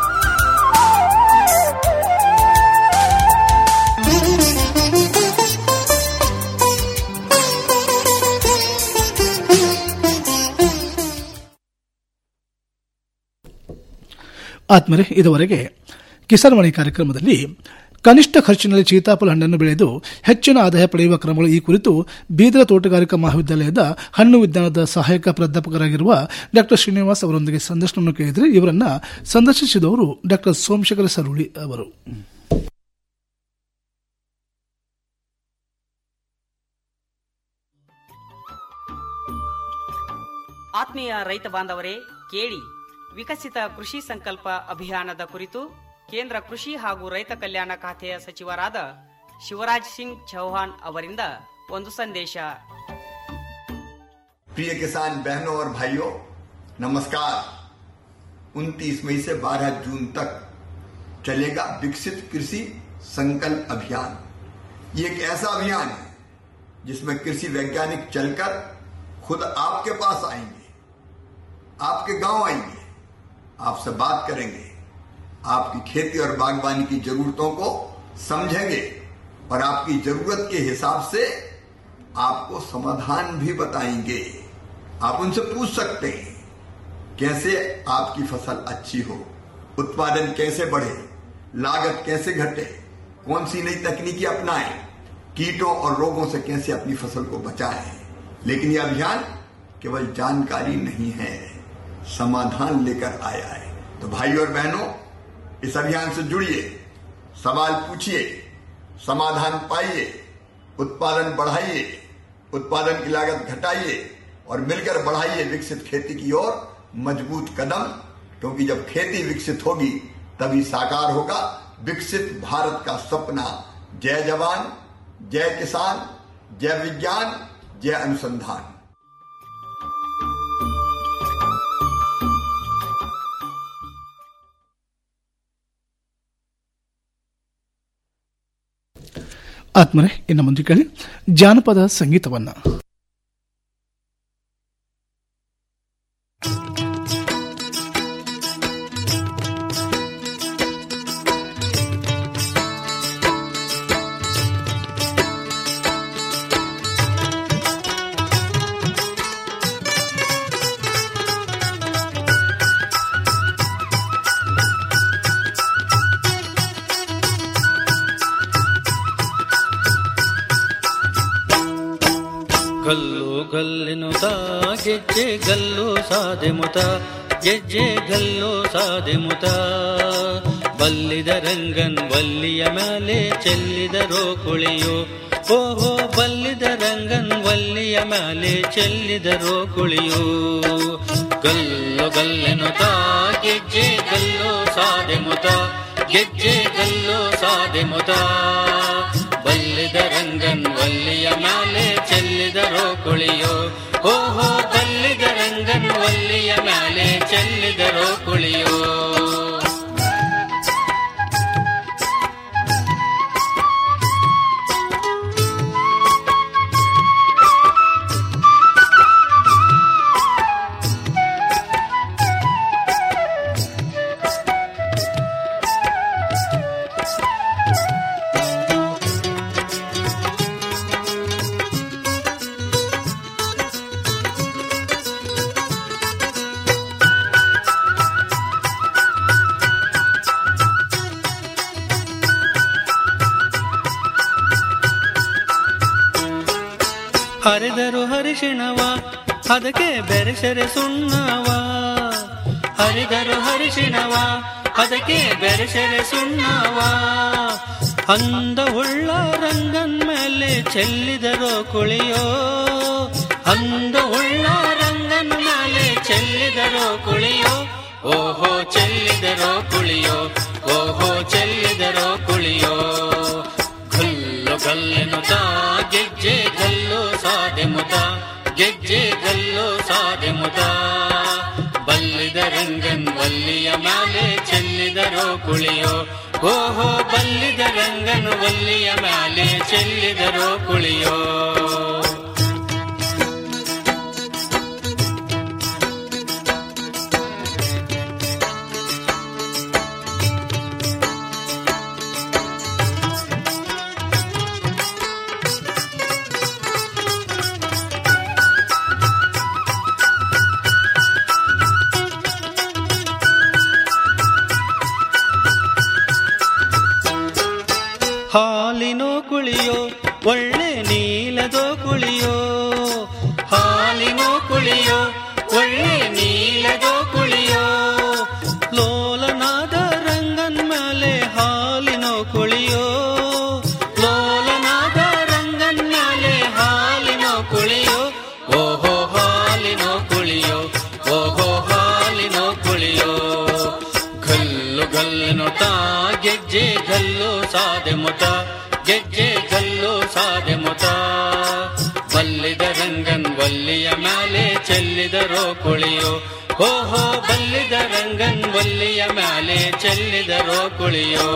ಆತ್ಮರೆ ಇದುವರೆಗೆ ಕಿಸಾನ್ ವಾಣಿ ಕಾರ್ಯಕ್ರಮದಲ್ಲಿ ಕನಿಷ್ಠ ಖರ್ಚಿನಲ್ಲಿ ಸೀತಾಫಲ ಹಣ್ಣನ್ನು ಬೆಳೆದು ಹೆಚ್ಚಿನ ಆದಾಯ ಪಡೆಯುವ ಕ್ರಮಗಳು ಈ ಕುರಿತು ಬೀದರ ತೋಟಗಾರಿಕಾ ಮಹಾವಿದ್ಯಾಲಯದ ಹಣ್ಣು ವಿಜ್ಞಾನದ ಸಹಾಯಕ ಪ್ರಾಧ್ಯಾಪಕರಾಗಿರುವ ಡಾ ಶ್ರೀನಿವಾಸ್ ಅವರೊಂದಿಗೆ ಸಂದರ್ಶನವನ್ನು ಕೇಳಿದರೆ ಇವರನ್ನ ಸಂದರ್ಶಿಸಿದವರು ಡಾ ಸೋಮಶೇಖರ ಸರುಳಿ ಅವರು ಆತ್ಮೀಯ ರೈತ ಬಾಂಧವರೇ ಕೇಳಿ ವಿಕಸಿತ ಕೃಷಿ ಸಂಕಲ್ಪ ಅಭಿಯಾನದ ಕುರಿತು ಕೇಂದ್ರ ಕೃಷಿ ಹಾಗೂ ರೈತ ಕಲ್ಯಾಣ ಖಾತೆಯ ಸಚಿವರಾದ ಶಿವರಾಜ್ ಸಿಂಗ್ ಚೌಹಾಣ್ ಅವರಿಂದ ಒಂದು ಸಂದೇಶ प्रिय किसान बहनों और भाइयों नमस्कार 29 मई से 12 जून तक चलेगा विकसित कृषि संकल्प अभियान ये एक ऐसा अभियान है जिसमें कृषि वैज्ञानिक चलकर खुद आपके पास आएंगे आपके गांव आएंगे आपसे बात करेंगे आपकी खेती और बागवानी की जरूरतों को समझेंगे और आपकी जरूरत के हिसाब से आपको समाधान भी बताएंगे आप उनसे पूछ सकते हैं कैसे आपकी फसल अच्छी हो उत्पादन कैसे बढ़े लागत कैसे घटे कौन सी नई तकनीकी अपनाएं कीटों और रोगों से कैसे अपनी फसल को बचाएं लेकिन यह अभियान केवल जानकारी नहीं है समाधान लेकर आया है तो भाई और बहनों इस अभियान से जुड़िए सवाल पूछिए समाधान पाइए उत्पादन बढ़ाइए उत्पादन की लागत घटाइए और मिलकर बढ़ाइए विकसित खेती की ओर मजबूत कदम क्योंकि जब खेती विकसित होगी तभी साकार होगा विकसित भारत का सपना जय जवान जय किसान जय विज्ञान जय अनुसंधान ಆತ್ಮರೆ ಇನ್ನು ಮುಂದೆ ಕೇಳಿ ಜಾನಪದ ಸಂಗೀತವನ್ನ ಗಲ್ಲು ಗಲ್ಲಿನುತ ಗೆಜ್ಜೆ ಗಲ್ಲು ಸಾದೆ ಮುತ ಗೆಜ್ಜೆ ಗಲ್ಲು ಸಾದೆ ಮುತ ಬಲ್ಲಿದ ರಂಗನ್ ವಲ್ಲಿಯ ಮೇಲೆ ಚೆಲ್ಲಿದರೋ ಕುಳಿಯೋ ಓಹೋ ಬಲ್ಲಿದ ರಂಗನ್ ವಲ್ಲಿಯ ಮೇಲೆ ಚೆಲ್ಲಿದರೋ ಕುಳಿಯೋ ಗಲ್ಲು ಗಲ್ಲೆನುತ ಗೆಜ್ಜೆ ಗಲ್ಲು ಸಾದೆ ಮುತ ಗೆಜ್ಜೆ ಗಲ್ಲು ಸಾದೆ ಮುತ ಬಲ್ಲಿದ ರಂಗನ್ ವಲ್ಲಿಯ ಮೇಲೆ ಚೆಲ್ಲಿದರೋ ಕುಳಿಯೋ ಓಹೋ ಬಲ್ಲಿದ ರಂಗನ್ ವಲ್ಲಿಯ ಮೇಲೆ ಚೆಲ್ಲಿದರೋ ಕುಳಿಯೋ ಹರಿದರು ಹರಿಶಿಣವ ಅದಕ್ಕೆ ಬೆರೆಸರೆ ಸುಣ್ಣವ ಹರಿದರು ಹರಿಶಿಣವ ಅದಕ್ಕೆ ಬೆರೆಸರೆ ಸುಣ್ಣವ ಅಂದ ಉಳ್ಳ ರಂಗನ್ ಮೇಲೆ ಚೆಲ್ಲಿದರೋ ಕುಳಿಯೋ ಅಂದ ಉಳ್ಳ ರಂಗನ್ ಮೇಲೆ ಚೆಲ್ಲಿದರೋ ಕುಳಿಯೋ ಓಹೋ ಚೆಲ್ಲಿದರೋ ಕುಳಿಯೋ ಓಹೋ ಚೆಲ್ಲಿದರೋ ಕುಳಿಯೋ ಗಲ್ಲು ಗಲ್ಲೆನುತ ಗೆಜ್ಜೆ ಗಲ್ಲು ಸಾದೆ ಮುತ ಗೆಜ್ಜೆ ಗಲ್ಲು ಸಾದೆ ಮುತ ಬಲ್ಲಿದ ರಂಗನ್ ವಲ್ಲಿಯ ಮೇಲೆ ಚೆಲ್ಲಿದರೋ ಕುಳಿಯೋ ಓಹೋ ಬಲ್ಲಿದ ರಂಗನ್ ವಲ್ಲಿಯ ಮೇಲೆ ಚೆಲ್ಲಿದರೋ ಕುಳಿಯೋ ಹಾಲಿನೋ ಕುಳಿಯೋ ಒಳ್ಳೆ ನೀಲದೋ ಕುಳಿಯೋ ಹಾಲಿನೋ ಕುಳಿಯೋ ಒಳ್ಳೆ ನೀಲದೋ ಕುಳಿಯೋ ಲೋಲನಾದ ರಂಗನ್ ಮೇಲೆ ಹಾಲಿನೋ ಕುಳಿಯೋ ಲೋಲನಾದ ರಂಗನ್ ಮೇಲೆ ಹಾಲಿನೋ ಕುಳಿಯೋ ಓಹೋ ಹಾಲಿನೋ ಕುಳಿಯೋ ಓಹೋ ಹಾಲಿನೋ ಕುಳಿಯೋ ಗಲ್ಲು ಗಲ್ಲು ತಾ ಗೆಜ್ಜೆ ಗಲ್ಲು ಸಾದೆ ಮುತ ಗೆಜ್ಜೆ ಗಲ್ಲು ಸಾದೆ ಮುತ ಬಲ್ಲಿದ ರಂಗನ್ ವಲ್ಲಿಯ ಮೇಲೆ ಚೆಲ್ಲಿದರೋ ಕುಳಿಯೋ ಓಹೋ ಬಲ್ಲಿದ ರಂಗನ್ ವಲ್ಲಿಯ ಮೇಲೆ ಚೆಲ್ಲಿದರೋ ಕುಳಿಯೋ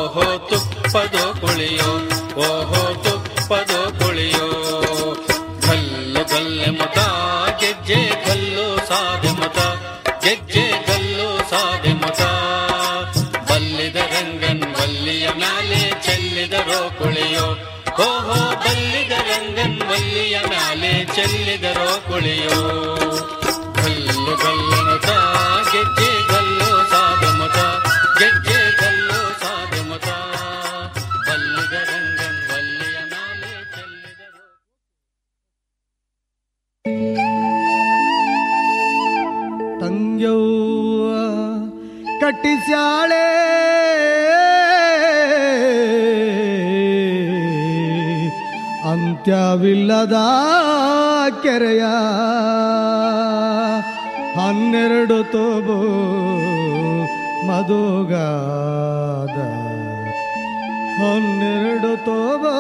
ಓಹೋ ತುಪ್ಪದೋ ಕುಳಿಯೋ ಓಹೋ ತುಪ್ಪದೋ ಕುಳಿಯೋ ಗಲ್ಲು ಗಲ್ಲೆ ಮತ ಗೆಜ್ಜೆ ಗಲ್ಲು ಸಾದೆ ಮತ ಗೆಜ್ಜೆ ಗಲ್ಲು ಸಾದೆ ಮತ ಬಲ್ಲಿದ ರಂಗನ್ ವಲ್ಲಿಯ ಮ್ಯಾಲೆ ಚೆಲ್ಲಿದರೋ ಕುಳಿಯೋ ಓಹೋ ಬಲ್ಲಿದ ರಂಗನ್ ವಲ್ಲಿಯ ಮ್ಯಾಲೆ ಚೆಲ್ಲಿದರೋ ಕುಳಿಯೋ ಗಲ್ಲು ಗಲ್ಲು ಮತ ಗೆಜ್ಜೆ ಗಲ್ಲು ಸಾದ ಮತ ಗೆಜ್ಜೆ ಗಲ್ಲು ಸಾದ ಮತ ಬಲ್ಲಿದ ರಂಗನ್ ವಲ್ಲಿಯ ಮ್ಯಾಲೆ ಚೆಲ್ಲಿದರೋ ತಂಗ್ಯವ್ವ ಕಟ್ಟಿಸ್ಯಾಳೆ ಅಂತ್ಯವಿಲ್ಲದ ಕೆರೆಯ ಹನ್ನೆರಡು ತೋಬು ಮಧುಗಾದ ಹನ್ನೆರಡು ತೋಬೋ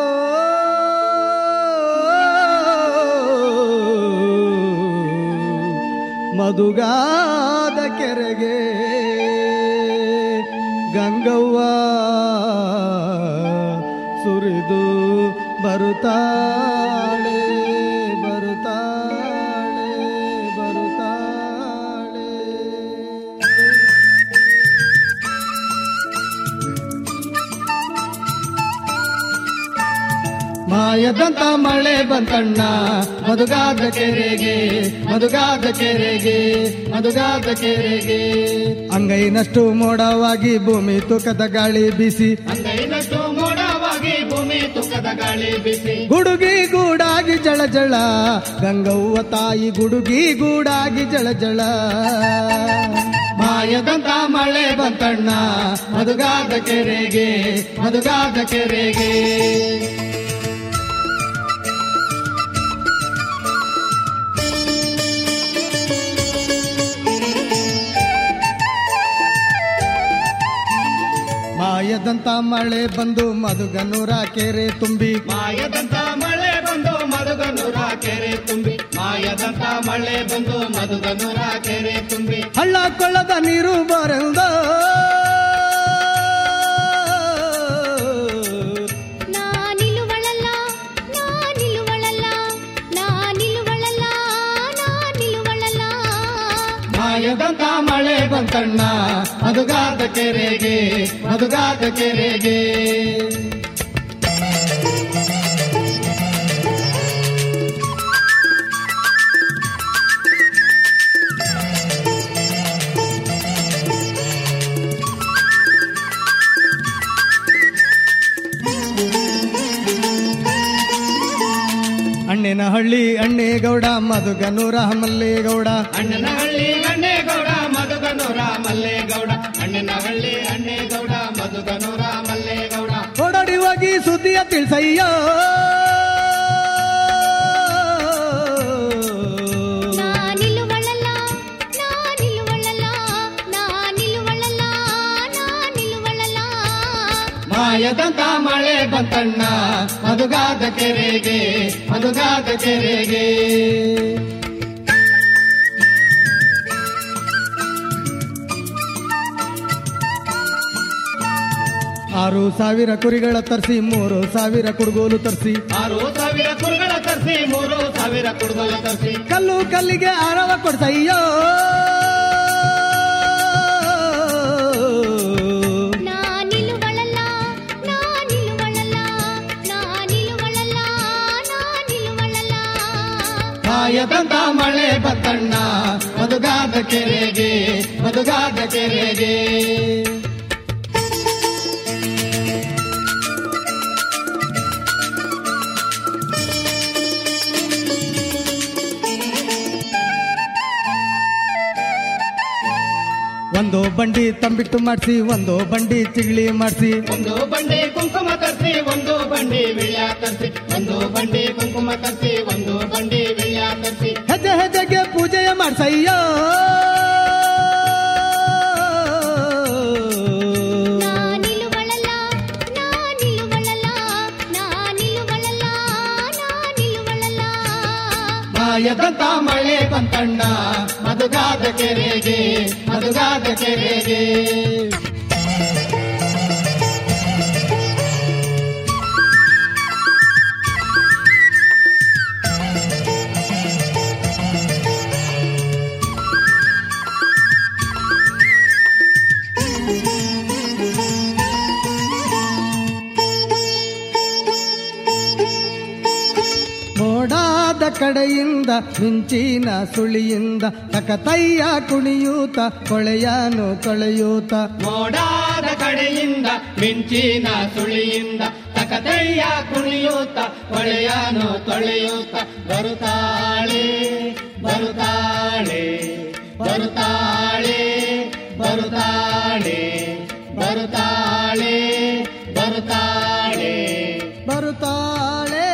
ಮಧುಗಾದ ಕೆರೆಗೆ ಗಂಗವ್ವ ಸುರಿದು ಬರುತ್ತಾಳೆ ಬರುತ್ತಾಳೆ ಬರುತ್ತಾಳೆ ಮಾಯದಂತ ಮಳೆ ಬಂತಣ್ಣ ಮಧುಗಾದ ಕೆರೆಗೆ ಮಧುಗಾದ ಕೆರೆಗೆ ಮಧುಗಾದ ಕೆರೆಗೆ ಅಂಗೈನಷ್ಟು ಮೋಡವಾಗಿ ಭೂಮಿ ತೂಕದ ಗಾಳಿ ಬೀಸಿ ಅಂಗೈನಷ್ಟು ಮೋಡವಾಗಿ ಭೂಮಿ ತುಕ್ಕದ ಗಾಳಿ ಬಿಸಿ ಗುಡುಗಿ ಗೂಡಾಗಿ ಜಳ ಜಳ ಗಂಗವ್ವ ತಾಯಿ ಗುಡುಗಿ ಗೂಡಾಗಿ ಜಳ ಜಳ ಮಾಯದಂತ ಮಳೆ ಬಂತಣ್ಣ ಮಧುಗಾದ ಕೆರೆಗೆ ಮಧುಗಾದ ಕೆರೆಗೆ ಮಾಯದಂತ ಮಳೆ ಬಂದು ಮಧುಗನೂರ ಕೆರೆ ತುಂಬಿ ಮಾಯದಂತ ಮಳೆ ಬಂದು ಮಧುಗನೂರ ಕೆರೆ ತುಂಬಿ ಮಾಯದಂತ ಮಳೆ ಬಂದು ಮಧುಗನೂರ ಕೆರೆ ತುಂಬಿ ಹಳ್ಳ ಕೊಳ್ಳದ ನೀರು ಬರೆದ ನಾನಿಲುವಳಲ್ಲ ನಾನಿಲುವಳಲ್ಲ ನಾನಿಲುವಳಲ್ಲ ನಾನಿಲುವಳಲ್ಲ ಮಾಯದಂತ ಮಳೆ ಬಂತಣ್ಣ ಮಧುಗಾದ ಕೆರೆಗೆ ಮಧುಗಾದ ಕೆರೆಗೆ ಅಣ್ಣನ ಹಳ್ಳಿ ಅಣ್ಣೇಗೌಡ ಮಧುಗನೂರ ಮಲ್ಲೇಗೌಡ ಅಣ್ಣನ ಹಳ್ಳಿ ಅಣ್ಣೇಗೌಡ ಮಧುಗನೂರ ಮಲ್ಲೇಗೌಡ ಅಣ್ಣನ ಹಳ್ಳಿ ಅಣ್ಣೇಗೌಡ ಮಧುಗನೂರ ಮಲ್ಲೇಗೌಡ ಓಡಾಡಿ ಹೋಗಿ ಸುದ್ದಿಯ ತಿಳ್ಸಯ್ಯ ನಾನಿಲುವಳಲ್ಲ ನಾನಿಲುವಳಲ್ಲ ನಾನಿಲುವಳಲ್ಲ ನಾನಿಲುವಳಲ್ಲ ಮಾಯದಂತ ಮಳೆ ಬಂತಣ್ಣ ಮಧುಗಾದ ಕೆರೆಗೆ ಮಧುಗಾದ ಕೆರೆಗೆ ಆರು ಸಾವಿರ ಕುರಿಗಳ ತರಿಸಿ ಮೂರು ಸಾವಿರ ಕುಡುಗೋಲು ತರಿಸಿ ಆರು ಸಾವಿರ ಕುರುಗಳ ತರಿಸಿ ಮೂರು ಸಾವಿರ ಕುಡುಗೋಲು ತರಿಸಿ ಕಲ್ಲು ಕಲ್ಲಿಗೆ ಆರವ ಕೊಡ್ಸಯ್ಯೋ ನಾನಿಲುವಳಲ್ಲ ನಾನಿಲುವಳಲ್ಲ ನಾನಿಲುವಳಲ್ಲ ನಾನಿಲುವಳಲ್ಲ ಮಾಯದಂತ ಮಳೆ ಬಂತಣ್ಣ ಮಧುಗಾದ ಕೆರೆಗೆ ಮಧುಗಾದ ಕೆರೆಗೆ ಒಂದು ಬಂಡಿ ತಂಬಿಟ್ಟು ಮಾಡಿಸಿ ಒಂದು ಬಂಡಿ ಚಿಗ್ಲಿ ಮಾಡಿಸಿ ಒಂದು ಬಂಡಿ ಕುಂಕುಮ ತರಿಸಿ ಒಂದು ಬಂಡಿ ವಿಳ್ಯ ತರಿಸಿ ಒಂದು ಬಂಡಿ ಕುಂಕುಮ ತರಿಸಿ ಒಂದು ಬಂಡಿ ವಿಳ್ಯ ತರಿಸಿ ಹೆಜ್ಜೆ ಹೆಜ್ಜೆಗೆ ಪೂಜೆಯ ಮಾಡ್ಸಯ್ಯೋ ನಾನಿಲುವಳಲ್ಲ ನಾನಿಲುವಳಲ್ಲ ನಾನಿಲುವಳಲ್ಲ ನಾನಿಲುವಳಲ್ಲ ಮಾಯದಂತ ಮಳೆ ಬಂತಣ್ಣ ಮಧುಗಾದ ಕೆರೆಗೆ ಮಧುಗಾದ ಕೆರೆಗೆ ಮೋಡಾದ ಕಡೆಯಿಂದ ಮಿಂಚಿನ ಸುಳಿಯಿಂದ ತಕತಯ್ಯ ಕುಣಿಯೂತ ಕೊಳೆಯಾನು ಕೊಳೆಯೂತ ಮೋಡಾದ ಕಡೆಯಿಂದ ಮಿಂಚಿನ ಸುಳಿಯಿಂದ ತಕತಯ್ಯ ಕುಣಿಯೂತ ಹೊಳೆಯಾನು ತೊಳೆಯೂತ ಬರುತ್ತಾಳೆ ಬರುತ್ತಾಳೆ ಬರುತ್ತಾಳೆ ಬರುತ್ತಾಳೆ ಬರುತ್ತಾಳೆ ಬರುತ್ತಾಳೆ ಬರುತ್ತಾಳೆ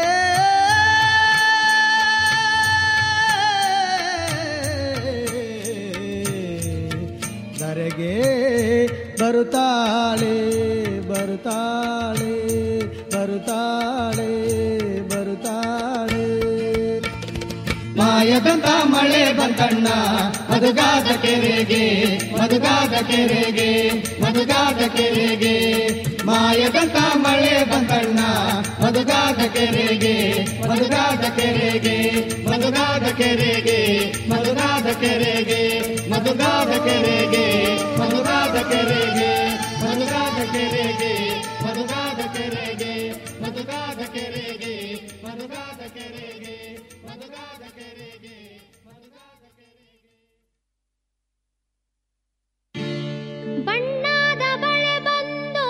ಧರೆಗೆ ಬರುತ್ತಾಳೆ ಬರುತ್ತಾಳೆ ಬರುತ್ತಾಳೆ ಬರುತ್ತಾಳೆ ಮಾಯದಂತ ಮಳೆ ಬಂತಣ್ಣ ಮಧುಗಾದ ಕೆರೆಗೆ ಮಧುಗಾದ ಕೆರೆಗೆ ಮಧುಗಾದ ಕೆರೆಗೆ ಮಾಯದಂತ ಮಳೆ ಬಂತಣ್ಣ ಮಧುಗಾದ ಕೆರೆಗೆ ಮಧುಗಾದ ಕೆರೆಗೆ ಮಧುಗಾದ ಕೆರೆಗೆ ಮಧುಗಾದ ಕೆರೆಗೆ ಮಧುಗಾದ ಕೆರೆಗೆ ಮಧುಗಾದ ಕೆರೆಗೆ ಮಧುಗಾದ ಕೆರೆಗೆ ಮಧುಗಾದ ಕೆರೆಗೆ ಮಧುಗಾದ ಕೆರೆಗೆ ಮಧುಗಾದ ಕೆರೆಗೆ ಮಧುಗಾದ ಕೆರೆಗೆ ಬಣ್ಣದ ಬಳೆ ಬಂದು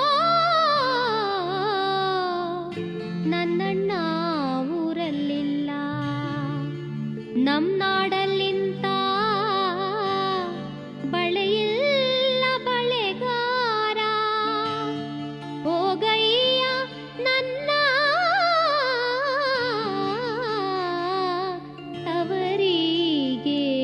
ನನ್ನಣ್ಣ ಊರಲ್ಲಿಲ್ಲ ನಮ್ ನಾಡಲ್ಲಿಂತ ಬಳೆಯಿಲ್ಲ ಬಳೆಗಾರ ಹೋಗಯ್ಯ ನನ್ನ ತವರಿಗೆ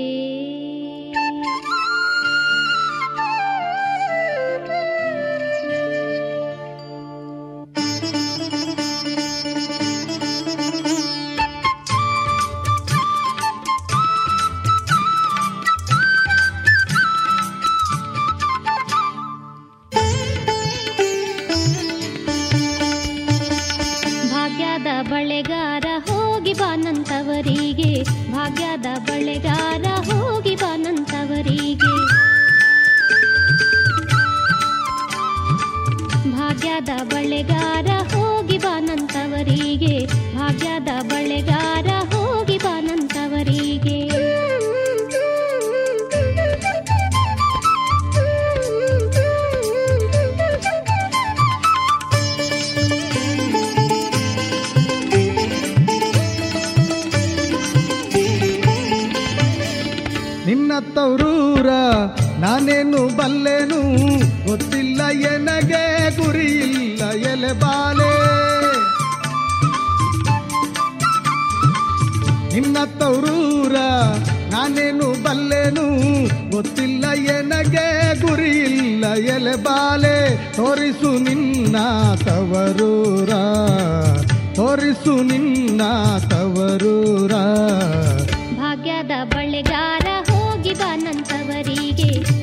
ಭಾಗ್ಯದ ಬಳೆಗಾರ ಹೋಗಿ ಬಾನಂತವರಿಗೆ ಭಾಗ್ಯದ ಬಳೆಗಾರ ಹೋಗಿ ಬಾನಂತವರಿಗೆ ಭಾಗ್ಯದ ಬಳೆಗಾರ ಹೋಗಿ ಬಾನಂತವರಿಗೆ ಭಾಗ್ಯದ ಬಳೆಗಾರ ಹೋಗಿ ಬಾನಂತವರಿಗೆ ನಿನ್ನ ತವರೂರ ನಾನೇನು ಬಲ್ಲೆನು ಗೊತ್ತಿಲ್ಲ ಎನಗೆ ಗುರಿಯಿಲ್ಲ ಎಲೆ ಬಾಲೆ ನಿನ್ನ ತವರೂರ ನಾನೇನು ಬಲ್ಲೆನು ಗೊತ್ತಿಲ್ಲ ಎನಗೆ ಗುರಿಯಿಲ್ಲ ಎಲೆ ಬಾಲೆ ತೋರಿಸು ನಿನ್ನ ತವರೂರ ತೋರಿಸು ನಿನ್ನ ತವರೂರ ಭಾಗ್ಯದ ಬಳೆಗಾರ ಹೋಗಿ ಬಾನಂತವರಿಗೆ